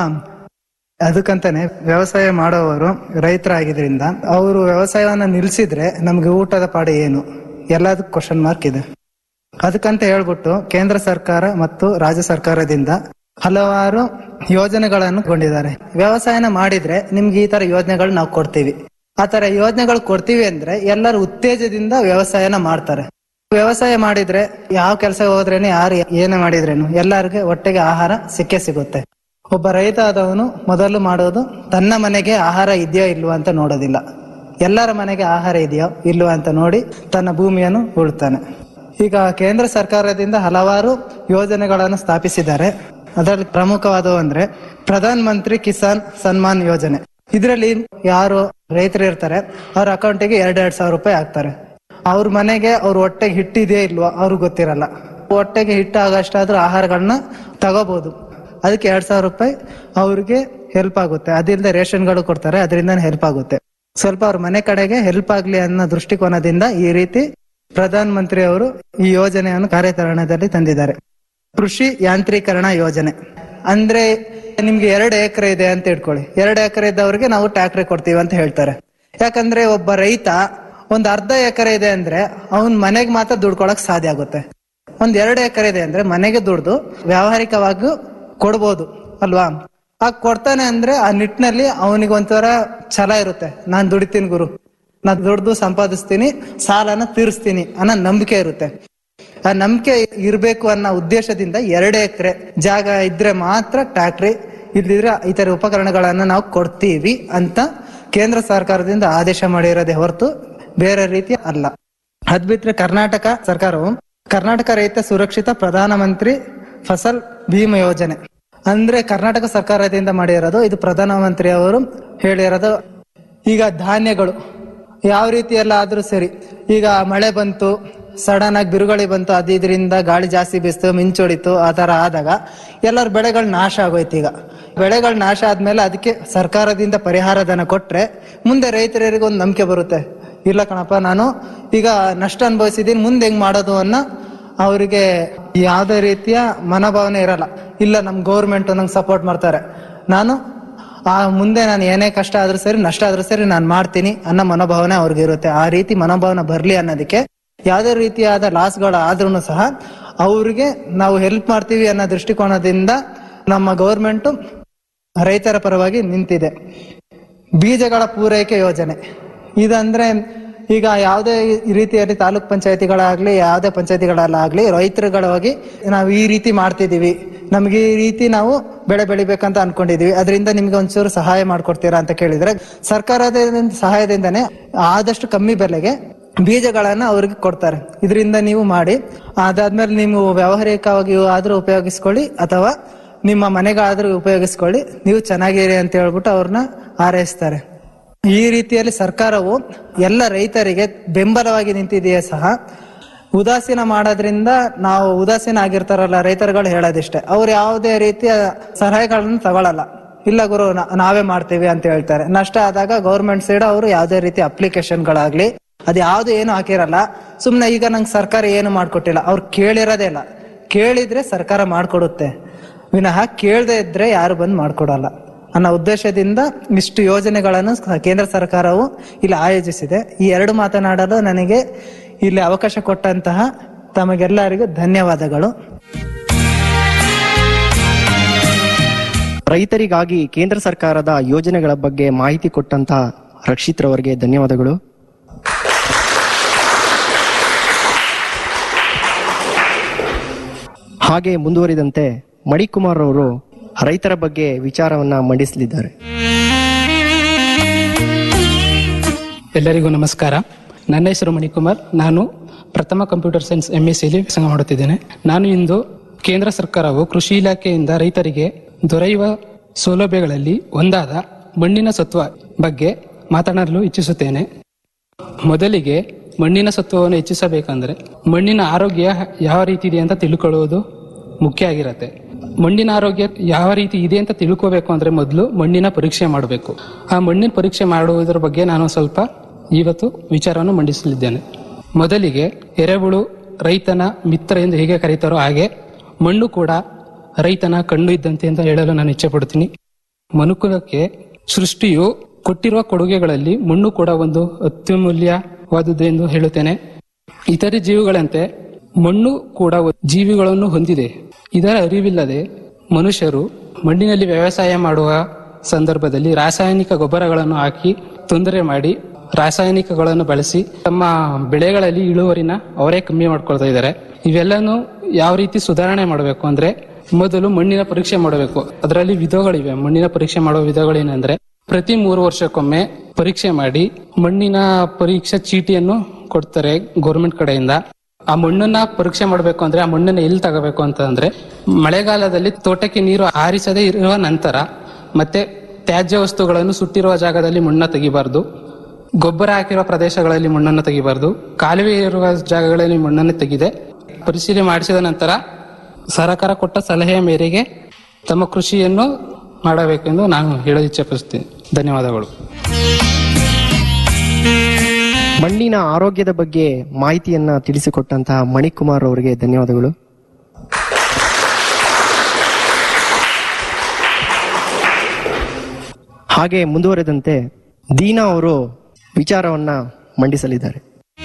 ಅದಕ್ಕಂತಾನೆ ವ್ಯವಸಾಯ ಮಾಡೋವರು ರೈತರಾಗಿದ್ರಿಂದ ಅವರು ವ್ಯವಸಾಯವನ್ನ ನಿಲ್ಸಿದ್ರೆ ನಮ್ಗೆ ಊಟದ ಪಾಡು ಏನು ಎಲ್ಲದಕ್ಕೂ ಕ್ವಶನ್ ಮಾರ್ಕ್ ಇದೆ ಅದಕ್ಕಂತ ಹೇಳ್ಬಿಟ್ಟು ಕೇಂದ್ರ ಸರ್ಕಾರ ಮತ್ತು ರಾಜ್ಯ ಸರ್ಕಾರದಿಂದ ಹಲವಾರು ಯೋಜನೆಗಳನ್ನು ಕೊಂಡಿದ್ದಾರೆ ವ್ಯವಸಾಯನ ಮಾಡಿದ್ರೆ ನಿಮ್ಗೆ ಈ ತರ ಯೋಜನೆಗಳು ನಾವು ಕೊಡ್ತೀವಿ ಆ ತರ ಯೋಜನೆಗಳು ಕೊಡ್ತೀವಿ ಅಂದ್ರೆ ಎಲ್ಲರೂ ಉತ್ತೇಜದಿಂದ ವ್ಯವಸಾಯನ ಮಾಡ್ತಾರೆ ವ್ಯವಸಾಯ ಮಾಡಿದ್ರೆ ಯಾವ ಕೆಲಸ ಹೋದ್ರೇನು ಯಾರು ಏನೇ ಮಾಡಿದ್ರೇನು ಎಲ್ಲರಿಗೂ ಹೊಟ್ಟೆಗೆ ಆಹಾರ ಸಿಕ್ಕೇ ಸಿಗುತ್ತೆ ಒಬ್ಬ ರೈತ ಆದವನು ಮೊದಲು ಮಾಡೋದು ತನ್ನ ಮನೆಗೆ ಆಹಾರ ಇದೆಯೋ ಇಲ್ವೋ ಅಂತ ನೋಡೋದಿಲ್ಲ ಎಲ್ಲರ ಮನೆಗೆ ಆಹಾರ ಇದೆಯೋ ಇಲ್ವೋ ಅಂತ ನೋಡಿ ತನ್ನ ಭೂಮಿಯನ್ನು ಉಳ್ತಾನೆ ಈಗ ಕೇಂದ್ರ ಸರ್ಕಾರದಿಂದ ಹಲವಾರು ಯೋಜನೆಗಳನ್ನು ಸ್ಥಾಪಿಸಿದ್ದಾರೆ ಅದರಲ್ಲಿ ಪ್ರಮುಖವಾದವು ಅಂದ್ರೆ ಪ್ರಧಾನ ಮಂತ್ರಿ ಕಿಸಾನ್ ಸನ್ಮಾನ್ ಯೋಜನೆ ಇದರಲ್ಲಿ ಯಾರು ರೈತರು ಇರ್ತಾರೆ ಅವ್ರ ಅಕೌಂಟಿಗೆ ಎರಡ್ ಎರಡ್ ಸಾವಿರ ರೂಪಾಯಿ ಹಾಕ್ತಾರೆ ಅವ್ರ ಮನೆಗೆ ಅವ್ರ ಹೊಟ್ಟೆಗೆ ಹಿಟ್ಟಿದೆಯೋ ಇಲ್ವೋ ಅವ್ರಿಗೆ ಗೊತ್ತಿರಲ್ಲ ಹೊಟ್ಟೆಗೆ ಹಿಟ್ಟು ಆಗಷ್ಟಾದ್ರೂ ಆಹಾರಗಳನ್ನ ತಗೋಬಹುದು ಅದಕ್ಕೆ ಎರಡ್ ಸಾವಿರ ರೂಪಾಯಿ ಅವ್ರಿಗೆ ಹೆಲ್ಪ್ ಆಗುತ್ತೆ ಅದಿಲ್ಲದೆ ರೇಷನ್ಗಳು ಕೊಡ್ತಾರೆ ಅದರಿಂದ ಹೆಲ್ಪ್ ಆಗುತ್ತೆ ಸ್ವಲ್ಪ ಅವ್ರ ಮನೆ ಕಡೆಗೆ ಹೆಲ್ಪ್ ಆಗ್ಲಿ ಅನ್ನೋ ದೃಷ್ಟಿಕೋನದಿಂದ ಈ ರೀತಿ ಪ್ರಧಾನ ಮಂತ್ರಿ ಅವರು ಈ ಯೋಜನೆಯನ್ನು ಕಾರ್ಯಾಚರಣೆಯಲ್ಲಿ ತಂದಿದ್ದಾರೆ ಕೃಷಿ ಯಾಂತ್ರೀಕರಣ ಯೋಜನೆ ಅಂದ್ರೆ ನಿಮ್ಗೆ ಎರಡು ಎಕರೆ ಇದೆ ಅಂತ ಇಟ್ಕೊಳ್ಳಿ ಎರಡು ಎಕರೆ ಇದ್ದವ್ರಿಗೆ ನಾವು ಟ್ಯಾಕ್ಟ್ರಿ ಕೊಡ್ತೀವಿ ಅಂತ ಹೇಳ್ತಾರೆ ಯಾಕಂದ್ರೆ ಒಬ್ಬ ರೈತ ಒಂದ್ ಅರ್ಧ ಎಕರೆ ಇದೆ ಅಂದ್ರೆ ಅವನ್ ಮನೆಗೆ ಮಾತ್ರ ದುಡ್ಕೊಳಕ್ ಸಾಧ್ಯ ಆಗುತ್ತೆ ಒಂದ್ ಎರಡು ಎಕರೆ ಇದೆ ಅಂದ್ರೆ ಮನೆಗೆ ದುಡ್ದು ವ್ಯಾವಹಾರಿಕವಾಗಿ ಕೊಡ್ಬೋದು ಅಲ್ವಾ ಆ ಕೊಡ್ತಾನೆ ಅಂದ್ರೆ ಆ ನಿಟ್ಟಿನಲ್ಲಿ ಅವನಿಗೆ ಒಂಥರ ಛಲ ಇರುತ್ತೆ ನಾನ್ ದುಡಿತೀನಿ ಗುರು ನಾನ್ ದುಡ್ದು ಸಂಪಾದಿಸ್ತೀನಿ ಸಾಲನ ತೀರಿಸ್ತೀನಿ ಅನ್ನೋ ನಂಬಿಕೆ ಇರುತ್ತೆ ಆ ನಂಬಿಕೆ ಇರ್ಬೇಕು ಅನ್ನೋ ಉದ್ದೇಶದಿಂದ ಎರಡು ಎಕರೆ ಜಾಗ ಇದ್ರೆ ಮಾತ್ರ ಟ್ಯಾಕ್ಟ್ರಿ ಇಲ್ದಿದ್ರೆ ಇತರ ಉಪಕರಣಗಳನ್ನ ನಾವು ಕೊಡ್ತೀವಿ ಅಂತ ಕೇಂದ್ರ ಸರ್ಕಾರದಿಂದ ಆದೇಶ ಮಾಡಿರೋದೇ ಹೊರತು ಬೇರೆ ರೀತಿ ಅಲ್ಲ ಅದ್ ಬಿಟ್ರೆ ಕರ್ನಾಟಕ ಸರ್ಕಾರವು ಕರ್ನಾಟಕ ರೈತ ಸುರಕ್ಷಿತ ಪ್ರಧಾನಮಂತ್ರಿ ಫಸಲ್ ಭೀಮಾ ಯೋಜನೆ ಅಂದ್ರೆ ಕರ್ನಾಟಕ ಸರ್ಕಾರದಿಂದ ಮಾಡಿರೋದು ಇದು ಪ್ರಧಾನಮಂತ್ರಿ ಅವರು ಹೇಳಿರೋದು ಈಗ ಧಾನ್ಯಗಳು ಯಾವ ರೀತಿ ಎಲ್ಲ ಆದ್ರೂ ಸರಿ ಈಗ ಮಳೆ ಬಂತು ಸಡನ್ ಆಗಿ ಬಿರುಗಾಳಿ ಬಂತು ಅದು ಇದರಿಂದ ಗಾಳಿ ಜಾಸ್ತಿ ಬೀಸ್ತು ಮಿಂಚೊಡಿತು ಆ ತರ ಆದಾಗ ಎಲ್ಲರ ಬೆಳೆಗಳು ನಾಶ ಆಗೋಯ್ತು ಈಗ ಬೆಳೆಗಳು ನಾಶ ಆದ್ಮೇಲೆ ಅದಕ್ಕೆ ಸರ್ಕಾರದಿಂದ ಪರಿಹಾರ ಧನ ಕೊಟ್ರೆ ಮುಂದೆ ರೈತರಿಗೆ ಒಂದು ನಂಬಿಕೆ ಬರುತ್ತೆ ಇಲ್ಲ ಕಣಪ್ಪ ನಾನು ಈಗ ನಷ್ಟ ಅನುಭವಿಸಿದೀನಿ ಮುಂದೆ ಹೆಂಗ್ ಮಾಡೋದು ಅನ್ನೋ ಅವರಿಗೆ ಯಾವುದೇ ರೀತಿಯ ಮನೋಭಾವನೆ ಇರಲ್ಲ ಇಲ್ಲ ನಮ್ ಗೌರ್ಮೆಂಟ್ ನಂಗೆ ಸಪೋರ್ಟ್ ಮಾಡ್ತಾರೆ ನಾನು ಆ ಮುಂದೆ ನಾನು ಏನೇ ಕಷ್ಟ ಆದ್ರೂ ಸರಿ ನಷ್ಟ ಆದ್ರೂ ಸರಿ ನಾನು ಮಾಡ್ತೀನಿ ಅನ್ನೋ ಮನೋಭಾವನೆ ಅವ್ರಿಗೆ ಇರುತ್ತೆ ಆ ರೀತಿ ಮನೋಭಾವನೆ ಬರ್ಲಿ ಅನ್ನೋದಕ್ಕೆ ಯಾವುದೇ ರೀತಿಯಾದ ಲಾಸ್ಗಳು ಆದ್ರೂ ಸಹ ಅವ್ರಿಗೆ ನಾವು ಹೆಲ್ಪ್ ಮಾಡ್ತೀವಿ ಅನ್ನೋ ದೃಷ್ಟಿಕೋನದಿಂದ ನಮ್ಮ ಗೌರ್ಮೆಂಟ್ ರೈತರ ಪರವಾಗಿ ನಿಂತಿದೆ ಬೀಜಗಳ ಪೂರೈಕೆ ಯೋಜನೆ ಇದಂದ್ರೆ ಈಗ ಯಾವುದೇ ರೀತಿಯಲ್ಲಿ ತಾಲೂಕ್ ಪಂಚಾಯತಿಗಳಾಗ್ಲಿ ಯಾವುದೇ ಪಂಚಾಯತಿಗಳಲ್ಲಾಗ್ಲಿ ರೈತರುಗಳಾಗಿ ನಾವು ಈ ರೀತಿ ಮಾಡ್ತಿದೀವಿ ನಮ್ಗೆ ಈ ರೀತಿ ನಾವು ಬೆಳೆ ಬೆಳಿಬೇಕಂತ ಅನ್ಕೊಂಡಿದೀವಿ ಅದರಿಂದ ನಿಮ್ಗೆ ಒಂಚೂರು ಸಹಾಯ ಮಾಡ್ಕೊಡ್ತೀರಾ ಅಂತ ಕೇಳಿದ್ರೆ ಸರ್ಕಾರದ ಸಹಾಯದಿಂದನೇ ಆದಷ್ಟು ಕಮ್ಮಿ ಬೆಲೆಗೆ ಬೀಜಗಳನ್ನ ಅವ್ರಿಗೆ ಕೊಡ್ತಾರೆ ಇದರಿಂದ ನೀವು ಮಾಡಿ ಅದಾದ್ಮೇಲೆ ನೀವು ವ್ಯಾವಹಾರಿಕವಾಗಿ ಆದ್ರೂ ಉಪಯೋಗಿಸ್ಕೊಳ್ಳಿ ಅಥವಾ ನಿಮ್ಮ ಮನೆಗಾದ್ರೂ ಉಪಯೋಗಿಸ್ಕೊಳ್ಳಿ ನೀವು ಚೆನ್ನಾಗಿರಿ ಅಂತ ಹೇಳ್ಬಿಟ್ಟು ಅವ್ರನ್ನ ಹಾರೈಸ್ತಾರೆ ಈ ರೀತಿಯಲ್ಲಿ ಸರ್ಕಾರವು ಎಲ್ಲ ರೈತರಿಗೆ ಬೆಂಬಲವಾಗಿ ನಿಂತಿದೆಯೇ ಸಹ ಉದಾಸೀನ ಮಾಡೋದ್ರಿಂದ ನಾವು ಉದಾಸೀನ ಆಗಿರ್ತಾರಲ್ಲ ರೈತರುಗಳು ಹೇಳೋದಿಷ್ಟೇ ಅವ್ರು ಯಾವುದೇ ರೀತಿಯ ಸಲಹೆಗಳನ್ನು ತಗೊಳಲ್ಲ ಇಲ್ಲ ಗುರು ನಾ- ನಾವೇ ಮಾಡ್ತೀವಿ ಅಂತ ಹೇಳ್ತಾರೆ ನಷ್ಟ ಆದಾಗ ಗೌರ್ಮೆಂಟ್ ಸೈಡ್ ಅವರು ಯಾವುದೇ ರೀತಿ ಅಪ್ಲಿಕೇಶನ್ಗಳಾಗ್ಲಿ ಅದು ಯಾವ್ದು ಏನು ಹಾಕಿರಲ್ಲ ಸುಮ್ನೆ ಈಗ ನಂಗೆ ಸರ್ಕಾರ ಏನು ಮಾಡ್ಕೊಟ್ಟಿಲ್ಲ ಅವ್ರು ಕೇಳಿರೋದೇ ಇಲ್ಲ ಕೇಳಿದ್ರೆ ಸರ್ಕಾರ ಮಾಡ್ಕೊಡುತ್ತೆ ವಿನಃ ಕೇಳದೆ ಇದ್ರೆ ಯಾರು ಬಂದು ಮಾಡ್ಕೊಡಲ್ಲ ಅನ್ನೋ ಉದ್ದೇಶದಿಂದ ಇಷ್ಟು ಯೋಜನೆಗಳನ್ನು ಸ- ಕೇಂದ್ರ ಸರ್ಕಾರವು ಇಲ್ಲಿ ಆಯೋಜಿಸಿದೆ ಈ ಎರಡು ಮಾತನಾಡಲು ನನಗೆ ಇಲ್ಲಿ ಅವಕಾಶ ಕೊಟ್ಟಂತಹ ತಮಗೆಲ್ಲರಿಗೂ ಧನ್ಯವಾದಗಳು ರೈತರಿಗಾಗಿ ಕೇಂದ್ರ ಸರ್ಕಾರದ ಯೋಜನೆಗಳ ಬಗ್ಗೆ ಮಾಹಿತಿ ಕೊಟ್ಟಂತಹ ರಕ್ಷಿತ್ ರವರಿಗೆ ಧನ್ಯವಾದಗಳು ಹಾಗೆ ಮುಂದುವರಿದಂತೆ ಮಣಿಕುಮಾರ್ ಅವರು ರೈತರ ಬಗ್ಗೆ ವಿಚಾರವನ್ನ ಮಂಡಿಸಲಿದ್ದಾರೆ ಎಲ್ಲರಿಗೂ ನಮಸ್ಕಾರ ನನ್ನ ಹೆಸರು ಮಣಿಕುಮಾರ್ ನಾನು ಪ್ರಥಮ ಕಂಪ್ಯೂಟರ್ ಸೈನ್ಸ್ ಎಂ ಎಸ್ ಸಿಲಿ ವ್ಯಾಸಂಗ ಮಾಡುತ್ತಿದ್ದೇನೆ ನಾನು ಇಂದು ಕೇಂದ್ರ ಸರ್ಕಾರವು ಕೃಷಿ ಇಲಾಖೆಯಿಂದ ರೈತರಿಗೆ ದೊರೆಯುವ ಸೌಲಭ್ಯಗಳಲ್ಲಿ ಒಂದಾದ ಮಣ್ಣಿನ ಸತ್ವ ಬಗ್ಗೆ ಮಾತನಾಡಲು ಇಚ್ಛಿಸುತ್ತೇನೆ ಮೊದಲಿಗೆ ಮಣ್ಣಿನ ಸತ್ವವನ್ನು ಹೆಚ್ಚಿಸಬೇಕಂದ್ರೆ ಮಣ್ಣಿನ ಆರೋಗ್ಯ ಯಾವ ರೀತಿ ಇದೆ ಅಂತ ತಿಳ್ಕೊಳ್ಳುವುದು ಮುಖ್ಯ ಆಗಿರತ್ತೆ ಮಣ್ಣಿನ ಆರೋಗ್ಯ ಯಾವ ರೀತಿ ಇದೆ ಅಂತ ತಿಳ್ಕೋಬೇಕು ಅಂದ್ರೆ ಮೊದಲು ಮಣ್ಣಿನ ಪರೀಕ್ಷೆ ಮಾಡಬೇಕು ಆ ಮಣ್ಣಿನ ಪರೀಕ್ಷೆ ಮಾಡುವುದರ ಬಗ್ಗೆ ನಾನು ಸ್ವಲ್ಪ ಇವತ್ತು ವಿಚಾರವನ್ನು ಮಂಡಿಸಲಿದ್ದೇನೆ ಮೊದಲಿಗೆ ಎರೆಹುಳು ರೈತನ ಮಿತ್ರ ಎಂದು ಹೇಗೆ ಕರೀತಾರೋ ಹಾಗೆ ಮಣ್ಣು ಕೂಡ ರೈತನ ಕಣ್ಣು ಇದ್ದಂತೆ ಅಂತ ಹೇಳಲು ನಾನು ಇಚ್ಛೆ ಪಡ್ತೀನಿ ಮನುಕುಲಕ್ಕೆ ಸೃಷ್ಟಿಯು ಕೊಟ್ಟಿರುವ ಕೊಡುಗೆಗಳಲ್ಲಿ ಮಣ್ಣು ಕೂಡ ಒಂದು ಅತ್ಯಮೂಲ್ಯವಾದುದು ಎಂದು ಹೇಳುತ್ತೇನೆ ಇತರೆ ಜೀವಿಗಳಂತೆ ಮಣ್ಣು ಕೂಡ ಜೀವಿಗಳನ್ನು ಹೊಂದಿದೆ ಇದರ ಅರಿವಿಲ್ಲದೆ ಮನುಷ್ಯರು ಮಣ್ಣಿನಲ್ಲಿ ವ್ಯವಸಾಯ ಮಾಡುವ ಸಂದರ್ಭದಲ್ಲಿ ರಾಸಾಯನಿಕ ಗೊಬ್ಬರಗಳನ್ನು ಹಾಕಿ ತೊಂದರೆ ಮಾಡಿ ರಾಸಾಯನಿಕಗಳನ್ನು ಬಳಸಿ ತಮ್ಮ ಬೆಳೆಗಳಲ್ಲಿ ಇಳುವರಿನ ಅವರೇ ಕಮ್ಮಿ ಮಾಡ್ಕೊಳ್ತಾ ಇದ್ದಾರೆ ಇವೆಲ್ಲನೂ ಯಾವ ರೀತಿ ಸುಧಾರಣೆ ಮಾಡಬೇಕು ಅಂದ್ರೆ ಮೊದಲು ಮಣ್ಣಿನ ಪರೀಕ್ಷೆ ಮಾಡಬೇಕು ಅದರಲ್ಲಿ ವಿಧಗಳಿವೆ ಮಣ್ಣಿನ ಪರೀಕ್ಷೆ ಮಾಡುವ ವಿಧಗಳೇನೆಂದ್ರೆ ಪ್ರತಿ ಮೂರು ವರ್ಷಕ್ಕೊಮ್ಮೆ ಪರೀಕ್ಷೆ ಮಾಡಿ ಮಣ್ಣಿನ ಪರೀಕ್ಷಾ ಚೀಟಿಯನ್ನು ಕೊಡ್ತಾರೆ ಗೌರ್ಮೆಂಟ್ ಕಡೆಯಿಂದ ಆ ಮಣ್ಣನ್ನ ಪರೀಕ್ಷೆ ಮಾಡಬೇಕು ಅಂದ್ರೆ ಆ ಮಣ್ಣನ್ನ ಎಲ್ಲಿ ತಗೋಬೇಕು ಅಂತಂದ್ರೆ ಮಳೆಗಾಲದಲ್ಲಿ ತೋಟಕ್ಕೆ ನೀರು ಹಾರಿಸದೇ ಇರುವ ನಂತರ ಮತ್ತೆ ತ್ಯಾಜ್ಯ ವಸ್ತುಗಳನ್ನು ಸುಟ್ಟಿರುವ ಜಾಗದಲ್ಲಿ ಮಣ್ಣ ತೆಗಿಬಾರ್ದು ಗೊಬ್ಬರ ಹಾಕಿರುವ ಪ್ರದೇಶಗಳಲ್ಲಿ ಮಣ್ಣನ್ನು ತೆಗಿಬಾರ್ದು ಕಾಲುವೆ ಇರುವ ಜಾಗಗಳಲ್ಲಿ ಮಣ್ಣನ್ನು ತೆಗೆದೆ ಪರಿಶೀಲನೆ ಮಾಡಿಸಿದ ನಂತರ ಸರ್ಕಾರ ಕೊಟ್ಟ ಸಲಹೆಯ ಮೇರೆಗೆ ತಮ್ಮ ಕೃಷಿಯನ್ನು ಮಾಡಬೇಕೆಂದು ನಾನು ಹೇಳಲು ಇಚ್ಛೆಪಡಿಸ್ತೀನಿ ಧನ್ಯವಾದಗಳು ಮಣ್ಣಿನ ಆರೋಗ್ಯದ ಬಗ್ಗೆ ಮಾಹಿತಿಯನ್ನ ತಿಳಿಸಿಕೊಟ್ಟಂತಹ ಮಣಿಕುಮಾರ್ ಅವರಿಗೆ ಧನ್ಯವಾದಗಳು ಹಾಗೆ ಮುಂದುವರೆದಂತೆ ದೀನಾ ಅವರು ವಿಚಾರವನ್ನ ಮಂಡಿಸಲಿದ್ದಾರೆ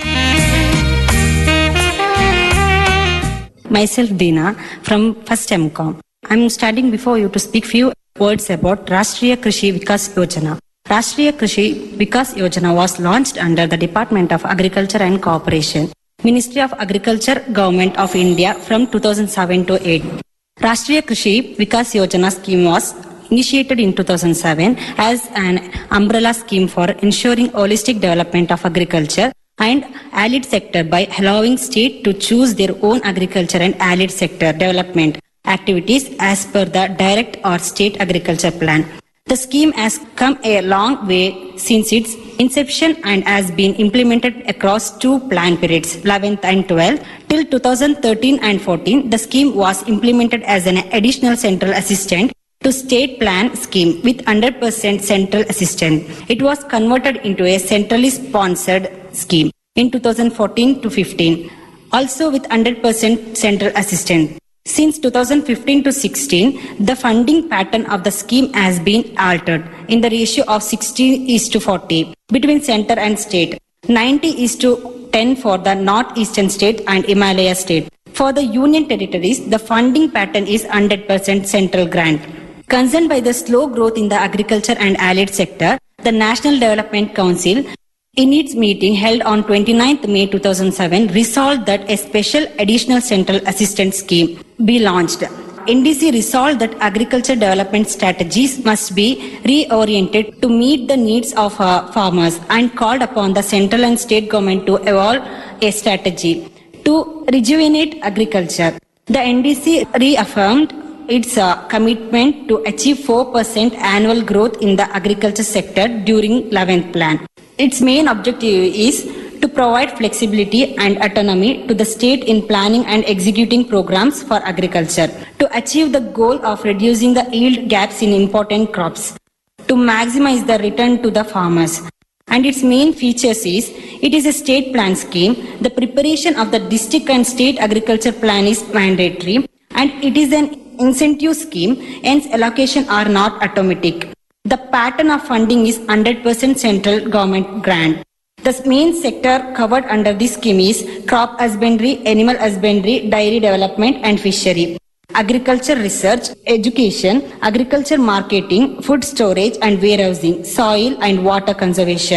Myself Dina from first MCOM. I'm standing before you to speak few words about Rashtriya Krishi Vikas Yojana. Rashtriya Krishi Vikas Yojana was launched under the Department of Agriculture and Cooperation, Ministry of Agriculture, Government of India from 2007 to 8. Rashtriya Krishi Vikas Yojana scheme was initiated in 2007 as an umbrella scheme for ensuring holistic development of agriculture and allied sector by allowing state to choose their own agriculture and allied sector development activities as per the direct or state agriculture plan. The scheme has come a long way since its inception and has been implemented across two plan periods, 11th and 12th. Till 2013 and 14, the scheme was implemented as an additional central assistant to state plan scheme with 100% central assistance. It was converted into a centrally sponsored scheme in 2014 to 15, also with 100% central assistance. Since 2015 to 16, the funding pattern of the scheme has been altered in the ratio of 60 is to 40 between center and state, 90 is to 10 for the northeastern state and Himalaya state. For the union territories, the funding pattern is 100% central grant. Concerned by the slow growth in the agriculture and allied sector, the National Development Council, in its meeting held on 29th May 2007, resolved that a special additional central assistance scheme be launched. NDC resolved that agriculture development strategies must be reoriented to meet the needs of uh, farmers and called upon the central and state government to evolve a strategy to rejuvenate agriculture. The NDC reaffirmed its uh, commitment to achieve 4% annual growth in the agriculture sector during 11th plan. Its main objective is to provide flexibility and autonomy to the state in planning and executing programs for agriculture, to achieve the goal of reducing the yield gaps in important crops, to maximize the return to the farmers. And its main features is it is a state plan scheme. The preparation of the district and state agriculture plan is mandatory and it is an incentive scheme, hence allocation are not automatic. The pattern of funding is 100% central government grant. The main sector covered under this scheme is crop husbandry, animal husbandry, dairy development and fishery. Agriculture research, education, agriculture marketing, food storage and warehousing, soil and water conservation.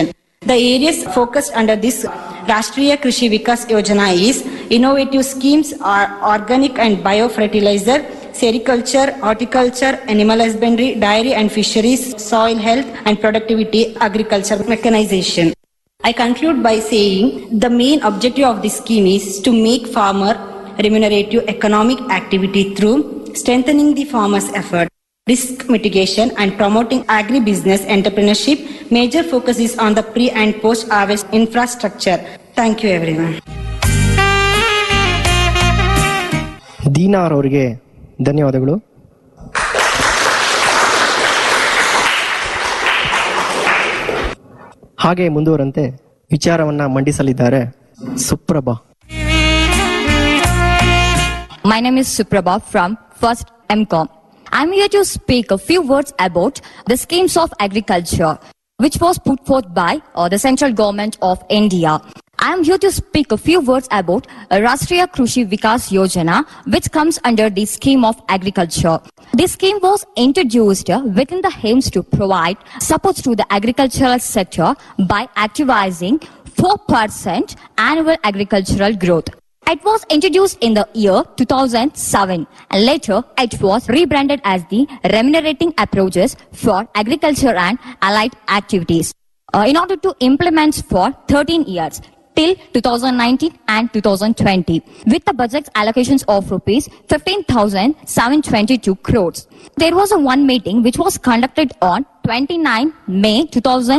The areas focused under this Rashtriya Krishi Vikas Yojana is innovative schemes are organic and biofertilizer, sericulture, horticulture, animal husbandry, dairy and fisheries, soil health and productivity, agriculture mechanization. I conclude by saying the main objective of this scheme is to make farmer remunerative economic activity through strengthening the farmer's effort, risk mitigation and promoting agribusiness entrepreneurship. Major focus is on the pre and post harvest infrastructure. Thank you everyone. ದೀನಾರ್ ಅವರಿಗೆ ಧನ್ಯವಾದಗಳು ಹಾಗೆ ಮುಂದುವರಂತೆ ವಿಚಾರವನ್ನ ಮಂಡಿಸಲಿದ್ದಾರೆ Suprabha My name is Suprabha from First MCOM. I'm here to speak a few words about the schemes of agriculture, which was put forth by uh, the central government of India. I'm here to speak a few words about uh, Rashtriya Krushi Vikas Yojana, which comes under the scheme of agriculture. This scheme was introduced uh, within the aims to provide support to the agricultural sector by activizing 4% annual agricultural growth. It was introduced in the year 2007 and later it was rebranded as the Remunerating Approaches for Agriculture and Allied Activities uh, in order to implement for 13 years till 2019 and 2020 with the budget allocations of rupees 15,722 crores. There was a one meeting which was conducted on 29 May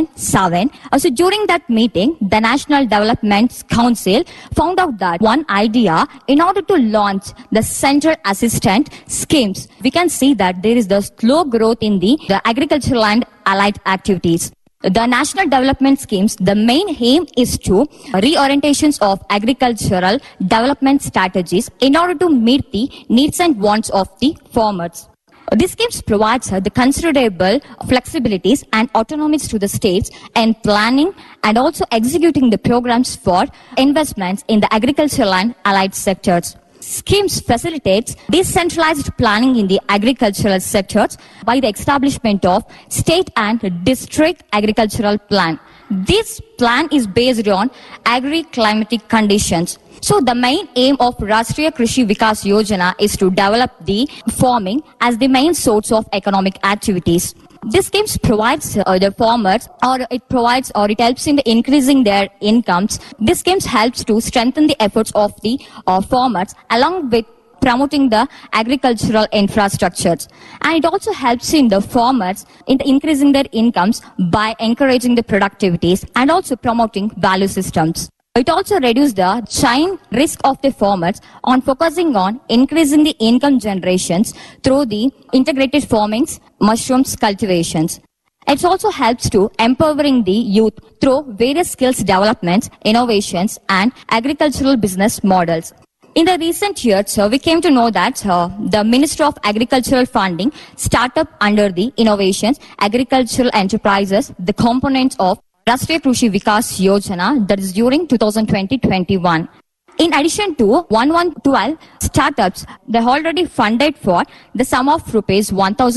2007. Uh, so during that meeting, the National Development Council found out that one idea in order to launch the central assistant schemes, we can see that there is the slow growth in the, the agricultural and allied activities. The national development schemes, the main aim is to reorientations of agricultural development strategies in order to meet the needs and wants of the farmers. This schemes provides uh, the considerable flexibilities and autonomies to the states in planning and also executing the programs for investments in the agricultural and allied sectors. Schemes facilitates decentralized planning in the agricultural sectors by the establishment of state and district agricultural plan. This plan is based on agri-climatic conditions. So the main aim of Rashtriya Krishi Vikas Yojana is to develop the farming as the main source of economic activities. This scheme provides uh, the farmers or it provides or it helps in the increasing their incomes. This scheme helps to strengthen the efforts of the uh, farmers along with promoting the agricultural infrastructures and it also helps in the farmers in the increasing their incomes by encouraging the productivities and also promoting value systems it also reduces the chain risk of the farmers on focusing on increasing the income generations through the integrated farmings, mushrooms cultivations. It also helps to empowering the youth through various skills developments, innovations, and agricultural business models. In the recent years, uh, we came to know that uh, the Minister of Agricultural Funding startup under the innovations, agricultural enterprises, the components of Rashtriya Krushi Vikas Yojana that is during 2020-21. In addition to 1112 startups, they already funded for the sum of rupees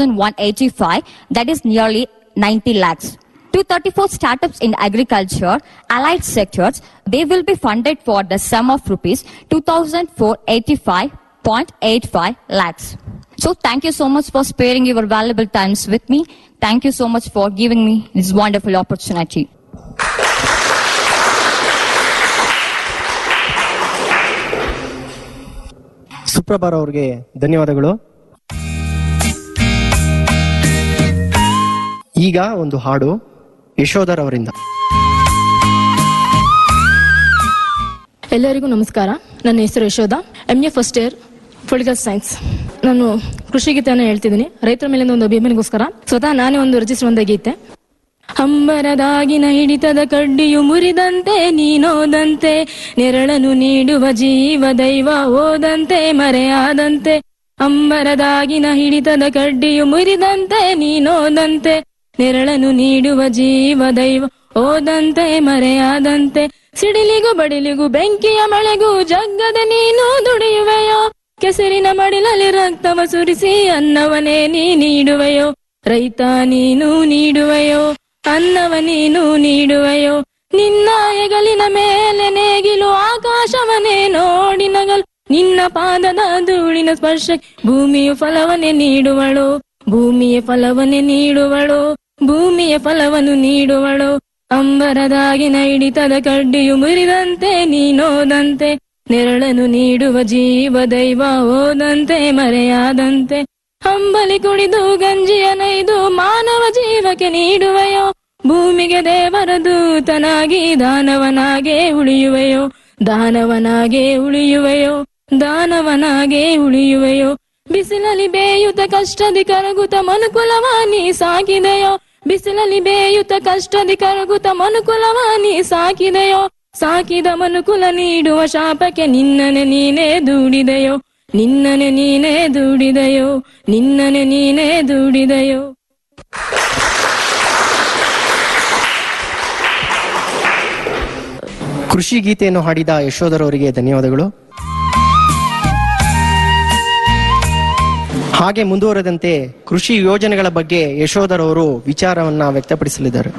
1185 that is nearly 90 lakhs. 234 startups in agriculture, allied sectors, they will be funded for the sum of rupees 2485.85 lakhs. So thank you so much for sparing your valuable times with me. Thank you so much for giving me this wonderful opportunity. ಸುಪ್ರಭಾರ್ ಅವ್ರಿಗೆ ಧನ್ಯವಾದಗಳು ಈಗ ಒಂದು ಹಾಡು ಯಶೋಧರ್ ಅವರಿಂದ ಎಲ್ಲರಿಗೂ ನಮಸ್ಕಾರ ನನ್ನ ಹೆಸರು Yashodha M A first year political science ನಾನು ಕೃಷಿ ಗೀತೆಯನ್ನು ಹೇಳ್ತಿದ್ದೀನಿ ರೈತರ ಮೇಲಿನ ಒಂದು ಅಭಿಮಾನಿಗೋಸ್ಕರ ಸ್ವತಃ ನಾನೇ ಒಂದು ರಚಿಸಿರುವಂತ ಗೀತೆ ಹಂಬರದಾಗಿನ ಹಿಡಿತದ ಕಡ್ಡಿಯು ಮುರಿದಂತೆ ನೀನೋದಂತೆ ನೆರಳನ್ನು ನೀಡುವ ಜೀವ ದೈವ ಓದಂತೆ ಮರೆಯಾದಂತೆ ಅಂಬರದಾಗಿನ ಹಿಡಿತದ ಕಡ್ಡಿಯು ಮುರಿದಂತೆ ನೀನೋದಂತೆ ನೆರಳನ್ನು ನೀಡುವ ಜೀವ ದೈವ ಓದಂತೆ ಮರೆಯಾದಂತೆ ಸಿಡಿಲಿಗೂ ಬಡಿಲಿಗೂ ಬೆಂಕಿಯ ಮಳೆಗೂ ಜಗ್ಗದ ನೀನು ದುಡಿಯುವೆಯೋ ಕೆಸರಿನ ಮಡಿಲಲ್ಲಿ ರಕ್ತವ ಸುರಿಸಿ ಅನ್ನವನೇ ನೀ ನೀಡುವೆಯೋ ರೈತ ನೀನು ನೀಡುವೆಯೋ ಅನ್ನವ ನೀನು ನೀಡುವೆಯೋ ನಿನ್ನ ಹೆಗಲಿನ ಮೇಲೆ ನೇಗಿಲು ಆಕಾಶವನ್ನೇ ನೋಡಿ ನಗಲು ನಿನ್ನ ಪಾದದ ಧೂಳಿನ ಸ್ಪರ್ಶ ಭೂಮಿಯು ಫಲವನ್ನೇ ನೀಡುವಳು ಭೂಮಿಯ ಫಲವನ್ನೇ ನೀಡುವಳು ಭೂಮಿಯ ಫಲವನ್ನು ನೀಡುವಳು ಅಂಬರದಾಗಿನ ಹಿಡಿತದ ಕಡ್ಡಿಯು ಮುರಿದಂತೆ ನೀನೋದಂತೆ ನೆರಳನ್ನು ನೀಡುವ ಜೀವ ದೈವ ಹೋದಂತೆ ಮರೆಯಾದಂತೆ ಹಂಬಲಿ ಕುಡಿದು ಗಂಜಿಯ ನೈದು ಮಾನವ ಜೀವಕ್ಕೆ ನೀಡುವೆಯೋ ಭೂಮಿಗೆ ದೇವರ ದೂತನಾಗಿ ದಾನವನಾಗೆ ಉಳಿಯುವೆಯೋ ದಾನವನಾಗೆ ಉಳಿಯುವೆಯೋ ದಾನವನಾಗೆ ಉಳಿಯುವೆಯೋ ಬಿಸಿಲಲ್ಲಿ ಬೇಯುತ್ತ ಕಷ್ಟದಿ ಕರಗುತ್ತ ಮನುಕುಲವಾನಿ ಸಾಕಿದೆಯೋ ಬಿಸಿಲಲ್ಲಿ ಬೇಯುತ್ತ ಕಷ್ಟದಿ ಕರಗುತ್ತ ಮನುಕುಲವಾನಿ ಸಾಕಿದೆಯೋ ಸಾಕಿದ ಮನುಕುಲ ನೀಡುವ ಶಾಪಕ್ಕೆ ನಿನ್ನನೆ ನೀನೇ ದೂಡಿದೆಯೋ ನಿನ್ನನೆ ನೀನೇ ದೂಡಿದೆಯೋ ನಿನ್ನನೆ ನೀನೇ ದೂಡಿದೆಯೋ ಕೃಷಿ ಗೀತೆಯನ್ನು ಹಾಡಿದ ಯಶೋಧರವರಿಗೆ ಧನ್ಯವಾದಗಳು ಹಾಗೆ ಮುಂದುವರೆದಂತೆ ಕೃಷಿ ಯೋಜನೆಗಳ ಬಗ್ಗೆ ಯಶೋಧರವರು ವಿಚಾರವನ್ನ ವ್ಯಕ್ತಪಡಿಸಲಿದ್ದಾರೆ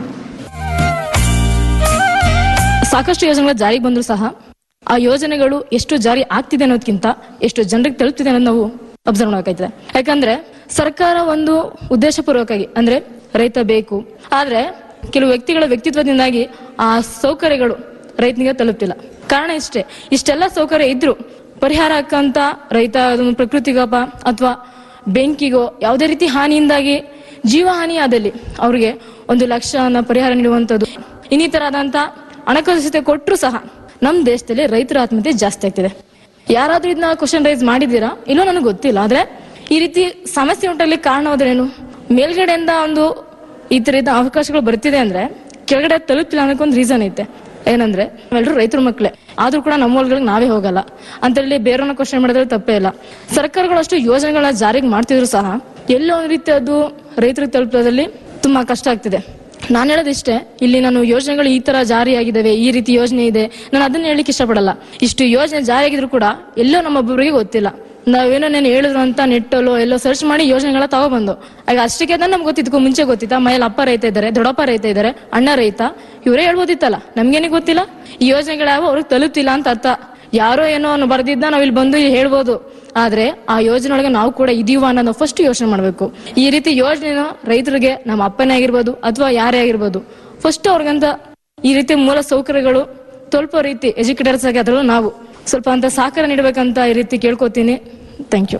ಸಾಕಷ್ಟು ಯೋಜನೆಗಳ ಜಾರಿಗೆ ಬಂದ್ರು ಸಹ ಆ ಯೋಜನೆಗಳು ಎಷ್ಟು ಜಾರಿ ಆಗ್ತಿದೆ ಅನ್ನೋದಕ್ಕಿಂತ ಎಷ್ಟು ಜನರಿಗೆ ತಲುಪ್ತಿದೆ ಅನ್ನೋದು ನಾವು ಅಬ್ಸರ್ವ್ ಮಾಡಬೇಕಾಯ್ತದೆ ಯಾಕಂದ್ರೆ ಸರ್ಕಾರ ಒಂದು ಉದ್ದೇಶಪೂರ್ವಕವಾಗಿ ಅಂದ್ರೆ ರೈತ ಬೇಕು ಆದ್ರೆ ಕೆಲವು ವ್ಯಕ್ತಿಗಳ ವ್ಯಕ್ತಿತ್ವದಿಂದಾಗಿ ಆ ಸೌಕರ್ಯಗಳು ರೈತನಿಗೆ ತಲುಪ್ತಿಲ್ಲ ಕಾರಣ ಇಷ್ಟೇ ಇಷ್ಟೆಲ್ಲ ಸೌಕರ್ಯ ಇದ್ರು ಪರಿಹಾರ ಹಾಕಂತ ರೈತ ಅದೊಂದು ಪ್ರಕೃತಿಗಪ ಅಥವಾ ಬೆಂಕಿಗೋ ಯಾವುದೇ ರೀತಿ ಹಾನಿಯಿಂದಾಗಿ ಜೀವ ಹಾನಿ ಆದಲ್ಲಿ ಅವ್ರಿಗೆ ಒಂದು ಲಕ್ಷ ಪರಿಹಾರ ನೀಡುವಂಥದ್ದು ಇನ್ನಿತರಾದಂತ ಹಣಕಾಸು ಜೊತೆ ಕೊಟ್ಟರು ಸಹ ನಮ್ಮ ದೇಶದಲ್ಲಿ ರೈತರ ಆತ್ಮಹತ್ಯೆ ಜಾಸ್ತಿ ಆಗ್ತಿದೆ ಯಾರಾದ್ರೂ ಇದನ್ನ ಕ್ವಶನ್ ರೈಸ್ ಮಾಡಿದ್ದೀರಾ ಇಲ್ಲೋ ನನಗೆ ಗೊತ್ತಿಲ್ಲ ಆದ್ರೆ ಈ ರೀತಿ ಸಮಸ್ಯೆ ಉಂಟಾಗ್ಲಿ ಕಾರಣವಾದ್ರೇನು ಮೇಲ್ಗಡೆಯಿಂದ ಒಂದು ಈ ತರದ ಅವಕಾಶಗಳು ಬರ್ತಿದೆ ಅಂದ್ರೆ ಕೆಳಗಡೆ ತಲುಪಿಲ್ಲ ಅನ್ನೋಕೆ ಒಂದು ರೀಸನ್ ಐತೆ ಏನಂದ್ರೆ ನಾವೆಲ್ಲರೂ ರೈತರ ಮಕ್ಕಳೇ ಆದ್ರೂ ಕೂಡ ನಮ್ಮ ಹೊಲಗಳಿಗೆ ನಾವೇ ಹೋಗಲ್ಲ ಅಂತ ಹೇಳಿ ಬೇರೆಯವ್ರನ್ನ ಕ್ವಶನ್ ಮಾಡಿದ್ರೆ ತಪ್ಪೇ ಇಲ್ಲ ಸರ್ಕಾರಗಳು ಅಷ್ಟು ಯೋಜನೆಗಳನ್ನ ಜಾರಿಗೆ ಮಾಡ್ತಿದ್ರು ಸಹ ಎಲ್ಲೋ ಒಂದು ರೀತಿ ಅದು ರೈತರಿಗೆ ತಲುಪೋದ್ರಲ್ಲಿ ತುಂಬಾ ಕಷ್ಟ ಆಗ್ತಿದೆ ನಾನು ಹೇಳೋದಿಷ್ಟೇ ಇಲ್ಲಿ ನಾನು ಯೋಜನೆಗಳು ಈ ತರ ಜಾರಿಯಾಗಿದ್ದಾವೆ ಈ ರೀತಿ ಯೋಜನೆ ಇದೆ ನಾನು ಅದನ್ನ ಹೇಳಲಿಕ್ಕೆ ಇಷ್ಟಪಡಲ್ಲ ಇಷ್ಟು ಯೋಜನೆ ಜಾರಿಯಾಗಿದ್ರು ಕೂಡ ಎಲ್ಲೋ ನಮ್ಮೊಬ್ಬರಿಗೆ ಗೊತ್ತಿಲ್ಲ ನಾವೇನೋ ನಾನು ಹೇಳಿದ್ರು ಅಂತ ನೆಟ್ಟಲ್ಲೋ ಎಲ್ಲೋ ಸರ್ಚ್ ಮಾಡಿ ಯೋಜನೆಗಳ ತಗೊಬಂದು ಆಗ ಅಷ್ಟಕ್ಕೆ ನಮ್ಗೆ ಗೊತ್ತಿದ್ಕೋ ಮುಂಚೆ ಗೊತ್ತಿತ್ತ ಮನೇಲಿ ಅಪ್ಪ ರೈತ ಇದ್ದಾರೆ ದೊಡ್ಡಪ್ಪ ರೈತ ಇದ್ದಾರೆ ಅಣ್ಣ ರೈತ ಇವರೇ ಹೇಳ್ಬೋದಿತ್ತಲ್ಲ ನಮ್ಗೇನೆ ಗೊತ್ತಿಲ್ಲ ಈ ಯೋಜನೆಗಳಾವ ಅವ್ರಿಗೆ ತಲುಪ್ತಿಲ್ಲ ಅಂತ ಅರ್ಥ ಯಾರೋ ಏನೋ ಅವ್ನು ಬರ್ದಿದ್ದ ನಾವ್ ಇಲ್ಲಿ ಬಂದು ಹೇಳ್ಬೋದು ಆದ್ರೆ ಆ ಯೋಜನೆ ಒಳಗೆ ನಾವು ಕೂಡ ಇದೀವ ಅನ್ನೋದು ಫಸ್ಟ್ ಯೋಚನೆ ಮಾಡ್ಬೇಕು ಈ ರೀತಿ ಯೋಜನೆನ ರೈತರಿಗೆ ನಮ್ಮ ಅಪ್ಪನೇ ಆಗಿರ್ಬೋದು ಅಥವಾ ಯಾರೇ ಆಗಿರ್ಬೋದು ಫಸ್ಟ್ ಅವ್ರಿಗಂತ ಈ ರೀತಿ ಮೂಲ ಸೌಕರ್ಯಗಳು ತಲುಪೋ ರೀತಿ ಎಜುಕೇಟರ್ಸ್ ಆಗಿ ಅದರಲ್ಲೂ ನಾವು ಸ್ವಲ್ಪ ಅಂತ ಸಹಕಾರ ನೀಡಬೇಕಂತ ಈ ರೀತಿ ಕೇಳ್ಕೊತೀನಿ ಥ್ಯಾಂಕ್ ಯು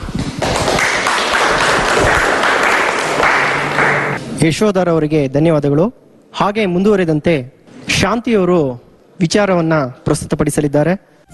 ಯಶೋಧರವರಿಗೆ ಧನ್ಯವಾದಗಳು ಹಾಗೆ ಮುಂದುವರೆದಂತೆ ಶಾಂತಿಯವರು ವಿಚಾರವನ್ನ ಪ್ರಸ್ತುತಪಡಿಸಲಿದ್ದಾರೆ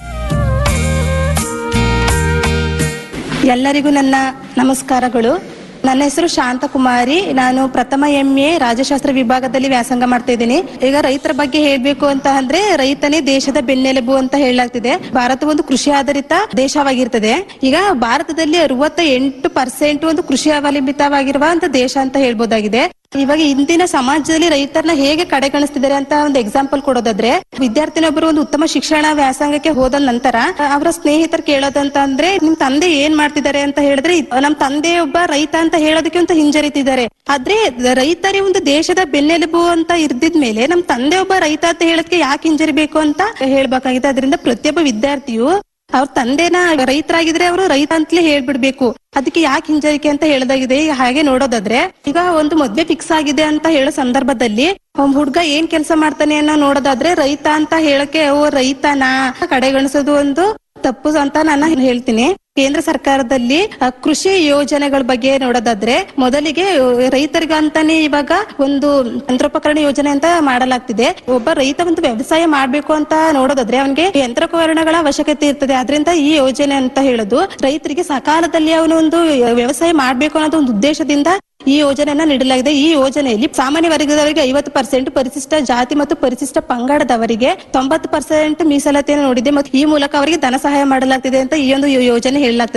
ಎಲ್ಲರಿಗೂ ನನ್ನ ನಮಸ್ಕಾರಗಳು ನನ್ನ ಹೆಸರು ಶಾಂತಕುಮಾರಿ ನಾನು ಪ್ರಥಮ ಎಂ ಎ ರಾಜಶಾಸ್ತ್ರ ವಿಭಾಗದಲ್ಲಿ ವ್ಯಾಸಂಗ ಮಾಡ್ತಾ ಇದ್ದೀನಿ ಈಗ ರೈತರ ಬಗ್ಗೆ ಹೇಳ್ಬೇಕು ಅಂತ ಅಂದ್ರೆ ರೈತನೇ ದೇಶದ ಬೆನ್ನೆಲುಬು ಅಂತ ಹೇಳಲಾಗ್ತಿದೆ ಭಾರತ ಒಂದು ಕೃಷಿ ಆಧಾರಿತ ದೇಶವಾಗಿರ್ತದೆ ಈಗ ಭಾರತದಲ್ಲಿ ಅರವತ್ತ ಎಂಟು ಪರ್ಸೆಂಟ್ ಒಂದು ಕೃಷಿ ಅವಲಂಬಿತವಾಗಿರುವಂತ ದೇಶ ಅಂತ ಹೇಳ್ಬೋದಾಗಿದೆ ಇವಾಗ ಇಂದಿನ ಸಮಾಜದಲ್ಲಿ ರೈತರನ್ನ ಹೇಗೆ ಕಡೆಗಣಿಸ್ತಿದ್ದಾರೆ ಅಂತ ಒಂದು ಎಕ್ಸಾಂಪಲ್ ಕೊಡೋದಾದ್ರೆ ವಿದ್ಯಾರ್ಥಿನೊಬ್ಬರು ಒಂದು ಉತ್ತಮ ಶಿಕ್ಷಣ ವ್ಯಾಸಂಗಕ್ಕೆ ಹೋದ ನಂತರ ಅವರ ಸ್ನೇಹಿತರು ಕೇಳೋದಂತ ಅಂದ್ರೆ ನಿಮ್ ತಂದೆ ಏನ್ ಮಾಡ್ತಿದ್ದಾರೆ ಅಂತ ಹೇಳಿದ್ರೆ ನಮ್ ತಂದೆ ಒಬ್ಬ ರೈತ ಅಂತ ಹೇಳೋದಕ್ಕೆ ಅಂತ ಹಿಂಜರಿತಿದ್ದಾರೆ ಆದ್ರೆ ರೈತರೇ ಒಂದು ದೇಶದ ಬೆನ್ನೆಲುಬು ಅಂತ ಇರ್ದಿದ್ಮೇಲೆ ನಮ್ ತಂದೆ ಒಬ್ಬ ರೈತ ಅಂತ ಹೇಳೋದಕ್ಕೆ ಯಾಕೆ ಹಿಂಜರಿಬೇಕು ಅಂತ ಹೇಳ್ಬೇಕಾಗಿದೆ ಅದರಿಂದ ಪ್ರತಿಯೊಬ್ಬ ವಿದ್ಯಾರ್ಥಿಯು ಅವ್ರ ತಂದೆನ ರೈತರಾಗಿದ್ರೆ ಅವರು ರೈತ ಅಂತಲೇ ಹೇಳ್ಬಿಡ್ಬೇಕು ಅದಕ್ಕೆ ಯಾಕೆ ಹಿಂಜರಿಕೆ ಅಂತ ಹೇಳದಾಗಿದೆ ಈಗ ಹಾಗೆ ನೋಡೋದಾದ್ರೆ ಈಗ ಒಂದು ಮದ್ವೆ ಫಿಕ್ಸ್ ಆಗಿದೆ ಅಂತ ಹೇಳೋ ಸಂದರ್ಭದಲ್ಲಿ ಒಬ್ಬ ಹುಡ್ಗ ಏನ್ ಕೆಲಸ ಮಾಡ್ತಾನೆ ಅನ್ನೋ ನೋಡೋದಾದ್ರೆ ರೈತ ಅಂತ ಹೇಳಕ್ಕೆ ಓ ರೈತನಾ ಕಡೆಗಣಿಸೋದು ಒಂದು ತಪ್ಪು ಅಂತ ನಾನು ಹೇಳ್ತೀನಿ ಕೇಂದ್ರ ಸರ್ಕಾರದಲ್ಲಿ ಅ, ಕೃಷಿ ಯೋಜನೆಗಳ ಬಗ್ಗೆ ನೋಡೋದಾದ್ರೆ ಮೊದಲಿಗೆ ಅ, ರೈತರಿಗಂತಾನೆ ಇವಾಗ ಒಂದು ಯಂತ್ರೋಪಕರಣ ಯೋಜನೆ ಅಂತ ಮಾಡಲಾಗ್ತಿದೆ ಒಬ್ಬ ರೈತ ಒಂದು ವ್ಯವಸಾಯ ಮಾಡ್ಬೇಕು ಅಂತ ನೋಡೋದಾದ್ರೆ ಅವನಿಗೆ ಯಂತ್ರೋಪಕರಣಗಳ ಅವಶ್ಯಕತೆ ಇರ್ತದೆ ಅದರಿಂದ ಈ ಯೋಜನೆ ಅಂತ ಹೇಳೋದು ರೈತರಿಗೆ ಸಕಾಲದಲ್ಲಿ ಅವನು ಒಂದು ವ್ಯವಸಾಯ ಮಾಡ್ಬೇಕು ಅನ್ನೋದು ಒಂದು ಉದ್ದೇಶದಿಂದ ಈ ಯೋಜನೆಯನ್ನ ನೀಡಲಾಗಿದೆ ಈ ಯೋಜನೆಯಲ್ಲಿ ಸಾಮಾನ್ಯ ವರ್ಗದವರಿಗೆ ಐವತ್ತು ಪರ್ಸೆಂಟ್ ಪರಿಶಿಷ್ಟ ಜಾತಿ ಮತ್ತು ಪರಿಶಿಷ್ಟ ಪಂಗಡದವರಿಗೆ ತೊಂಬತ್ತು ಪರ್ಸೆಂಟ್ ಮೀಸಲಾತಿಯನ್ನು ನೋಡಿದೆ ಮತ್ತು ಈ ಮೂಲಕ ಅವರಿಗೆ ಧನ ಸಹಾಯ ಮಾಡಲಾಗ್ತಿದೆ ಅಂತ ಈ ಒಂದು ಯೋ- ಯೋಜನೆ ಹೇಳಲಾಗ್ತದೆ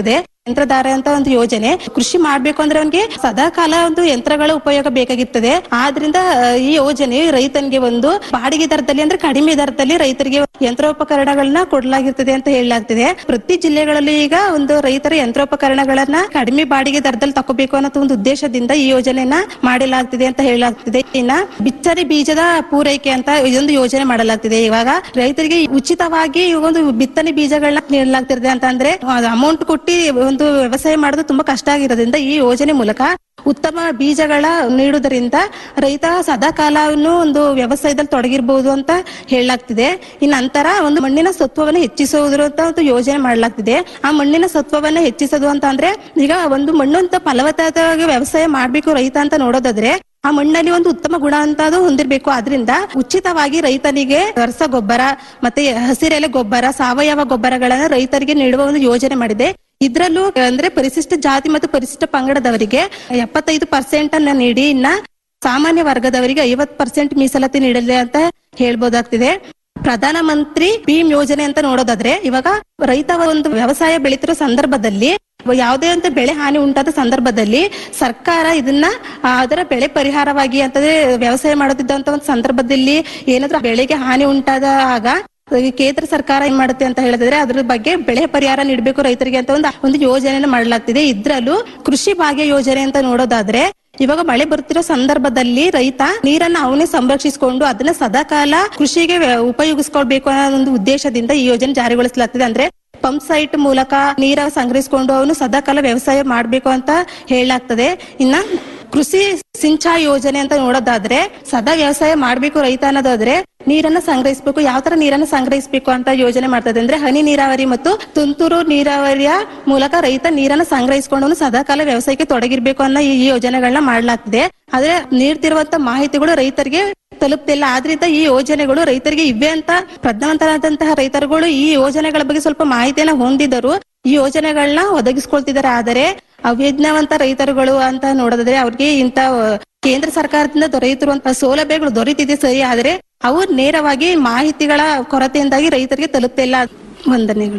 ಯಂತ್ರಧಾರೆ ಅಂತ ಒಂದು ಯೋಜನೆ ಕೃಷಿ ಮಾಡ್ಬೇಕು ಅಂದ್ರೆ ಅವನಿಗೆ ಸದಾ ಕಾಲ ಒಂದು ಯಂತ್ರಗಳ ಉಪಯೋಗ ಬೇಕಾಗಿರ್ತದೆ ಆದ್ರಿಂದ ಆ, ಈ ಯೋಜನೆ ರೈತನಿಗೆ ಒಂದು ಬಾಡಿಗೆ ದರದಲ್ಲಿ ಅಂದ್ರೆ ಕಡಿಮೆ ದರದಲ್ಲಿ ರೈತರಿಗೆ ಯಂತ್ರೋಪಕರಣಗಳನ್ನ ಕೊಡಲಾಗಿರ್ತದೆ ಅಂತ ಹೇಳಲಾಗ್ತಿದೆ ಪ್ರತಿ ಜಿಲ್ಲೆಗಳಲ್ಲಿ ಈಗ ಒಂದು ರೈತರ ಯಂತ್ರೋಪಕರಣಗಳನ್ನ ಕಡಿಮೆ ಬಾಡಿಗೆ ದರದಲ್ಲಿ ತಗೋಬೇಕು ಅನ್ನೋ ಒಂದು ಉದ್ದೇಶದಿಂದ ಈ ಯೋಜನೆಯನ್ನ ಮಾಡಲಾಗ್ತಿದೆ ಅಂತ ಹೇಳಲಾಗ್ತಿದೆ ಇನ್ನ ಬಿತ್ತನೆ ಬೀಜದ ಪೂರೈಕೆ ಅಂತ ಇದೊಂದು ಯೋಜನೆ ಮಾಡಲಾಗ್ತಿದೆ ಇವಾಗ ರೈತರಿಗೆ ಉಚಿತವಾಗಿ ಈ ಒಂದು ಬಿತ್ತನೆ ಬೀಜಗಳನ್ನ ನೀಡಲಾಗ್ತಿದೆ ಅಂತ ಅಂದ್ರೆ ಅಮೌಂಟ್ ಕೊಟ್ಟು ಒಂದು ವ್ಯವಸಾಯ ಮಾಡೋದು ತುಂಬಾ ಕಷ್ಟ ಆಗಿರೋದ್ರಿಂದ ಈ ಯೋಜನೆ ಮೂಲಕ ಉತ್ತಮ ಬೀಜಗಳ ನೀಡುವುದರಿಂದ ರೈತ ಸದಾ ಕಾಲವನ್ನು ಒಂದು ವ್ಯವಸಾಯದಲ್ಲಿ ತೊಡಗಿರ್ಬಹುದು ಅಂತ ಹೇಳಲಾಗ್ತಿದೆ ಇನ್ನು ನಂತರ ಒಂದು ಮಣ್ಣಿನ ಸತ್ವವನ್ನು ಹೆಚ್ಚಿಸುವುದರ ಅಂತ ಒಂದು ಯೋಜನೆ ಮಾಡಲಾಗ್ತಿದೆ ಆ ಮಣ್ಣಿನ ಸತ್ವವನ್ನ ಹೆಚ್ಚಿಸೋದು ಅಂತ ಅಂದ್ರೆ ಈಗ ಒಂದು ಮಣ್ಣು ಅಂತ ಫಲವತ್ತಾಗಿ ವ್ಯವಸಾಯ ಮಾಡ್ಬೇಕು ರೈತ ಅಂತ ನೋಡೋದಾದ್ರೆ ಆ ಮಣ್ಣಲ್ಲಿ ಒಂದು ಉತ್ತಮ ಗುಣ ಅಂತ ಅದು ಹೊಂದಿರಬೇಕು ಆದ್ರಿಂದ ಉಚಿತವಾಗಿ ರೈತನಿಗೆ ರಸಗೊಬ್ಬರ ಮತ್ತೆ ಹಸಿರೆಲೆ ಗೊಬ್ಬರ ಸಾವಯವ ಗೊಬ್ಬರಗಳನ್ನ ರೈತರಿಗೆ ನೀಡುವ ಒಂದು ಯೋಜನೆ ಮಾಡಿದೆ ಇದ್ರಲ್ಲೂ ಅಂದ್ರೆ ಪರಿಶಿಷ್ಟ ಜಾತಿ ಮತ್ತು ಪರಿಶಿಷ್ಟ ಪಂಗಡದವರಿಗೆ ಎಪ್ಪತ್ತೈದು ಪರ್ಸೆಂಟ್ ಅನ್ನ ನೀಡಿ ಇನ್ನ ಸಾಮಾನ್ಯ ವರ್ಗದವರಿಗೆ ಐವತ್ ಪರ್ಸೆಂಟ್ ಮೀಸಲಾತಿ ನೀಡಲಿದೆ ಅಂತ ಹೇಳ್ಬೋದಾಗ್ತಿದೆ ಪ್ರಧಾನ ಮಂತ್ರಿ ಭೀಮ್ ಯೋಜನೆ ಅಂತ ನೋಡೋದಾದ್ರೆ ಇವಾಗ ರೈತ ಒಂದು ವ್ಯವಸಾಯ ಬೆಳೀತಿರೋ ಸಂದರ್ಭದಲ್ಲಿ ಯಾವುದೇ ಅಂತ ಬೆಳೆ ಹಾನಿ ಉಂಟಾದ ಸಂದರ್ಭದಲ್ಲಿ ಸರ್ಕಾರ ಇದನ್ನ ಆ, ಅದರ ಬೆಳೆ ಪರಿಹಾರವಾಗಿ ಅಂತಂದ್ರೆ ವ್ಯವಸಾಯ ಮಾಡುತ್ತಿದ್ದಂತ ಒಂದು ಸಂದರ್ಭದಲ್ಲಿ ಏನಾದ್ರೂ ಬೆಳೆಗೆ ಹಾನಿ ಉಂಟಾದ ಆಗ ಈ ಕೇಂದ್ರ ಸರ್ಕಾರ ಏನ್ ಮಾಡುತ್ತೆ ಅಂತ ಹೇಳಿದ್ರೆ ಅದ್ರ ಬಗ್ಗೆ ಬೆಳೆ ಪರಿಹಾರ ನೀಡಬೇಕು ರೈತರಿಗೆ ಅಂತ ಒಂದು ಒಂದು ಯೋಜನೆಯನ್ನು ಮಾಡಲಾಗ್ತಿದೆ ಇದ್ರಲ್ಲೂ ಕೃಷಿ ಭಾಗ್ಯ ಯೋಜನೆ ಅಂತ ನೋಡೋದಾದ್ರೆ ಇವಾಗ ಮಳೆ ಬರ್ತಿರೋ ಸಂದರ್ಭದಲ್ಲಿ ರೈತ ನೀರನ್ನ ಅವನೇ ಸಂರಕ್ಷಿಸಿಕೊಂಡು ಅದನ್ನ ಸದಾಕಾಲ ಕೃಷಿಗೆ ವ್ಯ- ಉಪಯೋಗಿಸ್ಕೊಳ್ಬೇಕು ಅನ್ನೋ ಒಂದು ಉದ್ದೇಶದಿಂದ ಈ ಯೋಜನೆ ಜಾರಿಗೊಳಿಸಲಾಗ್ತಿದೆ ಅಂದ್ರೆ ಪಂಪ್ ಸೈಟ್ ಮೂಲಕ ನೀರ ಸಂಗ್ರಹಿಸಿಕೊಂಡು ಅವನು ಸದಾಕಾಲ ವ್ಯವಸಾಯ ಮಾಡ್ಬೇಕು ಅಂತ ಹೇಳಲಾಗ್ತದೆ ಇನ್ನ ಕೃಷಿ ಸಿಂಚಾಯಿ ಯೋಜನೆ ಅಂತ ನೋಡೋದಾದ್ರೆ ಸದಾ ವ್ಯವಸಾಯ ಮಾಡ್ಬೇಕು ರೈತ ಅನ್ನೋದಾದ್ರೆ ನೀರನ್ನ ಸಂಗ್ರಹಿಸಬೇಕು ಯಾವ ತರ ನೀರನ್ನ ಸಂಗ್ರಹಿಸಬೇಕು ಅಂತ ಯೋಜನೆ ಮಾಡ್ತದೆ ಅಂದ್ರೆ ಹನಿ ನೀರಾವರಿ ಮತ್ತು ತುಂತುರು ನೀರಾವರಿಯ ಮೂಲಕ ರೈತ ನೀರನ್ನ ಸಂಗ್ರಹಿಸಿಕೊಂಡು ಅವನು ಸದಾಕಾಲ ವ್ಯವಸಾಯಕ್ಕೆ ತೊಡಗಿರ್ಬೇಕು ಅನ್ನೋ ಈ ಈ ಯೋಜನೆಗಳನ್ನ ಮಾಡಲಾಗ್ತಿದೆ ಆದ್ರೆ ನೀಡ್ತಿರುವಂತ ಮಾಹಿತಿಗಳು ರೈತರಿಗೆ ತಲುಪ್ತಿಲ್ಲ ಆದ್ರಿಂದ ಈ ಯೋಜನೆಗಳು ರೈತರಿಗೆ ಇವೆ ಅಂತ ಪ್ರಜ್ಞಾವಂತರಾದಂತಹ ರೈತರುಗಳು ಈ ಯೋಜನೆಗಳ ಬಗ್ಗೆ ಸ್ವಲ್ಪ ಮಾಹಿತಿಯನ್ನ ಹೊಂದಿದರು ಈ ಯೋಜನೆಗಳನ್ನ ಒದಗಿಸ್ಕೊಳ್ತಿದ್ದಾರೆ ಆದರೆ ಅವಿಜ್ಞಾವಂತ ರೈತರುಗಳು ಅಂತ ನೋಡೋದಾದ್ರೆ ಅವ್ರಿಗೆ ಇಂತ ಕೇಂದ್ರ ಸರ್ಕಾರದಿಂದ ದೊರೆಯುತ್ತಿರುವಂತಹ ಸೌಲಭ್ಯಗಳು ದೊರೆತಿದೆ ಸರಿ ಆದ್ರೆ ಅವು ನೇರವಾಗಿ ಮಾಹಿತಿಗಳ ಕೊರತೆಯಿಂದಾಗಿ ರೈತರಿಗೆ ತಲುಪ್ತಿಲ್ಲ ವಂದನೆಗಳು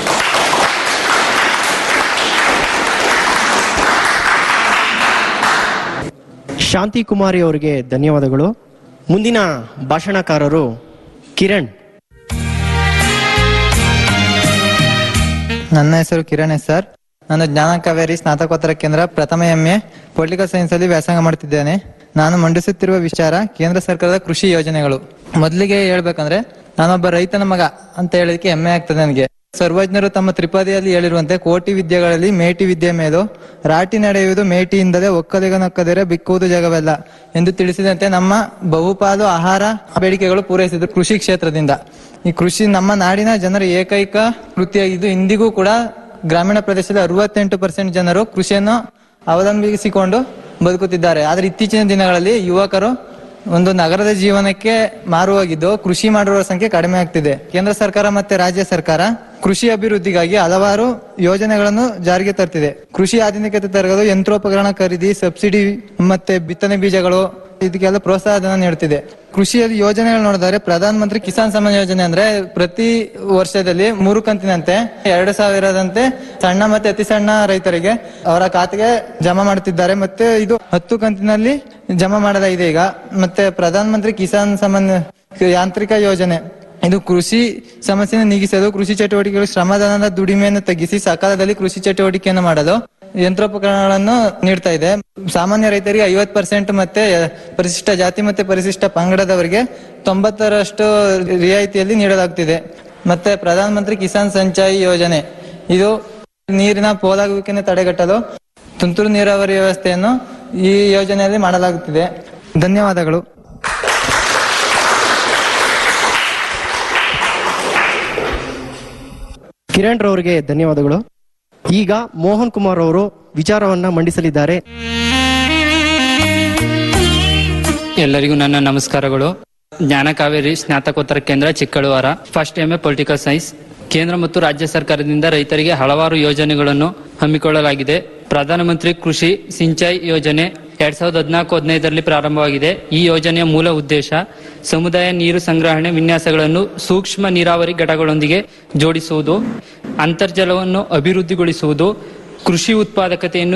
ಶಾಂತಿ ಕುಮಾರಿ ಅವರಿಗೆ ಧನ್ಯವಾದಗಳು ಮುಂದಿನ ಭಾಷಣಕಾರರು ಕಿರಣ್ ನನ್ನ ಹೆಸರು ಕಿರಣ್ ಎಸ್ ಸರ್ ನಾನು ಜ್ಞಾನ ಕಾವೇರಿ ಸ್ನಾತಕೋತ್ತರ ಕೇಂದ್ರ ಪ್ರಥಮ ಎಂಎ ಪೊಲಿಟಿಕಲ್ ಸೈನ್ಸ್ ಅಲ್ಲಿ ವ್ಯಾಸಂಗ ಮಾಡುತ್ತಿದ್ದೇನೆ ನಾನು ಮಂಡಿಸುತ್ತಿರುವ ವಿಚಾರ ಕೇಂದ್ರ ಸರ್ಕಾರದ ಕೃಷಿ ಯೋಜನೆಗಳು ಮೊದಲಿಗೆ ಹೇಳ್ಬೇಕಂದ್ರೆ ನಾನೊಬ್ಬ ರೈತನ ಮಗ ಅಂತ ಹೇಳೋದಕ್ಕೆ ಹೆಮ್ಮೆ ಆಗ್ತದೆ ನನಗೆ ಸರ್ವಜ್ಞರು ತಮ್ಮ ತ್ರಿಪದಿಯಲ್ಲಿ ಹೇಳಿರುವಂತೆ ಕೋಟಿ ವಿದ್ಯೆಗಳಲ್ಲಿ ಮೇಟಿ ವಿದ್ಯೆ ಮೇಲು ರಾಟಿ ನಡೆಯುವುದು ಮೇಟಿಯಿಂದಲೇ ಒಕ್ಕಲಿಗನೊಕ್ಕದರೆ ಬಿಕ್ಕುವುದು ಜಗವೆಲ್ಲ ಎಂದು ತಿಳಿಸಿದಂತೆ ನಮ್ಮ ಬಹುಪಾಲು ಆಹಾರ ಬೇಡಿಕೆಗಳು ಪೂರೈಸಿದ್ರು ಕೃಷಿ ಕ್ಷೇತ್ರದಿಂದ ಈ ಕೃಷಿ ನಮ್ಮ ನಾಡಿನ ಜನರ ಏಕೈಕ ವೃತ್ತಿಯಾಗಿದ್ದು ಇಂದಿಗೂ ಕೂಡ ಗ್ರಾಮೀಣ ಪ್ರದೇಶದ ಅರವತ್ತೆಂಟು ಪರ್ಸೆಂಟ್ ಜನರು ಕೃಷಿಯನ್ನು ಅವಲಂಬಿಸಿಕೊಂಡು ಬದುಕುತ್ತಿದ್ದಾರೆ ಆದ್ರೆ ಇತ್ತೀಚಿನ ದಿನಗಳಲ್ಲಿ ಯುವಕರು ಒಂದು ನಗರದ ಜೀವನಕ್ಕೆ ಮಾರುವಾಗಿದ್ದು ಕೃಷಿ ಮಾಡುವ ಸಂಖ್ಯೆ ಕಡಿಮೆ ಆಗ್ತಿದೆ ಕೇಂದ್ರ ಸರ್ಕಾರ ಮತ್ತೆ ರಾಜ್ಯ ಸರ್ಕಾರ ಕೃಷಿ ಅಭಿವೃದ್ಧಿಗಾಗಿ ಹಲವಾರು ಯೋಜನೆಗಳನ್ನು ಜಾರಿಗೆ ತರ್ತಿದೆ ಕೃಷಿ ಆಧುನಿಕತೆ ತರಗಲು ಯಂತ್ರೋಪಕರಣ ಖರೀದಿ ಸಬ್ಸಿಡಿ ಮತ್ತೆ ಬಿತ್ತನೆ ಬೀಜಗಳು ಇದಕ್ಕೆಲ್ಲ ಪ್ರೋತ್ಸಾಹಧನ ನೀಡುತ್ತಿದೆ ಕೃಷಿಯಲ್ಲಿ ಯೋಜನೆಗಳು ನೋಡಿದರೆ ಪ್ರಧಾನ ಮಂತ್ರಿ ಕಿಸಾನ್ ಸಮ್ಮಾನ್ ಯೋಜನೆ ಅಂದ್ರೆ ಪ್ರತಿ ವರ್ಷದಲ್ಲಿ ಮೂರು ಕಂತಿನಂತೆ ಎರಡು ಸಾವಿರದಂತೆ ಸಣ್ಣ ಮತ್ತೆ ಅತಿ ಸಣ್ಣ ರೈತರಿಗೆ ಅವರ ಖಾತೆಗೆ ಜಮಾ ಮಾಡುತ್ತಿದ್ದಾರೆ ಮತ್ತೆ ಇದು ಹತ್ತು ಕಂತಿನಲ್ಲಿ ಜಮಾ ಮಾಡಲಾಗಿದೆ ಈಗ ಮತ್ತೆ ಪ್ರಧಾನ ಮಂತ್ರಿ ಕಿಸಾನ್ ಸಮ್ಮಾನ್ ಯಾಂತ್ರಿಕ ಯೋಜನೆ ಇದು ಕೃಷಿ ಸಮಸ್ಯೆಯನ್ನು ನೀಗಿಸಲು ಕೃಷಿ ಚಟುವಟಿಕೆಗಳು ಶ್ರಮದಾನದ ದುಡಿಮೆಯನ್ನು ತಗ್ಗಿಸಿ ಸಕಾಲದಲ್ಲಿ ಕೃಷಿ ಚಟುವಟಿಕೆಯನ್ನು ಮಾಡಲು ಯಂತ್ರೋಪಕರಣಗಳನ್ನು ನೀಡ್ತಾ ಇದೆ ಸಾಮಾನ್ಯ ರೈತರಿಗೆ ಐವತ್ ಪರ್ಸೆಂಟ್ ಮತ್ತೆ ಪರಿಶಿಷ್ಟ ಜಾತಿ ಮತ್ತೆ ಪರಿಶಿಷ್ಟ ಪಂಗಡದವರಿಗೆ ತೊಂಬತ್ತರಷ್ಟು ರಿಯಾಯಿತಿಯಲ್ಲಿ ನೀಡಲಾಗುತ್ತಿದೆ ಮತ್ತೆ ಪ್ರಧಾನ ಮಂತ್ರಿ ಕಿಸಾನ್ ಸಂಚಾಯಿ ಯೋಜನೆ ಇದು ನೀರಿನ ಪೋಲಾಗುವಿಕೆಯನ್ನು ತಡೆಗಟ್ಟಲು ತುಂತುರು ನೀರಾವರಿ ವ್ಯವಸ್ಥೆಯನ್ನು ಈ ಯೋಜನೆಯಲ್ಲಿ ಮಾಡಲಾಗುತ್ತಿದೆ ಧನ್ಯವಾದಗಳು ಕಿರಣ್ ರವರಿಗೆ ಧನ್ಯವಾದಗಳು ಈಗ ಮೋಹನ್ ಕುಮಾರ್ ಅವರು ವಿಚಾರವನ್ನ ಮಂಡಿಸಲಿದ್ದಾರೆ ಎಲ್ಲರಿಗೂ ನನ್ನ ನಮಸ್ಕಾರಗಳು ಜ್ಞಾನ ಕಾವೇರಿ ಸ್ನಾತಕೋತ್ತರ ಕೇಂದ್ರ Chikkaluvara first M A political science ಕೇಂದ್ರ ಮತ್ತು ರಾಜ್ಯ ಸರ್ಕಾರದಿಂದ ರೈತರಿಗೆ ಹಲವಾರು ಯೋಜನೆಗಳನ್ನು ಹಮ್ಮಿಕೊಳ್ಳಲಾಗಿದೆ ಪ್ರಧಾನಮಂತ್ರಿ ಕೃಷಿ ಸಿಂಚಾಯಿ ಯೋಜನೆ ಎರಡ್ ಸಾವಿರದ ಹದಿನಾಲ್ಕು ಹದಿನೈದರಲ್ಲಿ ಪ್ರಾರಂಭವಾಗಿದೆ ಈ ಯೋಜನೆಯ ಮೂಲ ಉದ್ದೇಶ ಸಮುದಾಯ ನೀರು ಸಂಗ್ರಹಣೆ ವಿನ್ಯಾಸಗಳನ್ನು ಸೂಕ್ಷ್ಮ ನೀರಾವರಿ ಘಟಕಗಳೊಂದಿಗೆ ಜೋಡಿಸುವುದು ಅಂತರ್ಜಲವನ್ನು ಅಭಿವೃದ್ಧಿಗೊಳಿಸುವುದು ಕೃಷಿ ಉತ್ಪಾದಕತೆಯನ್ನು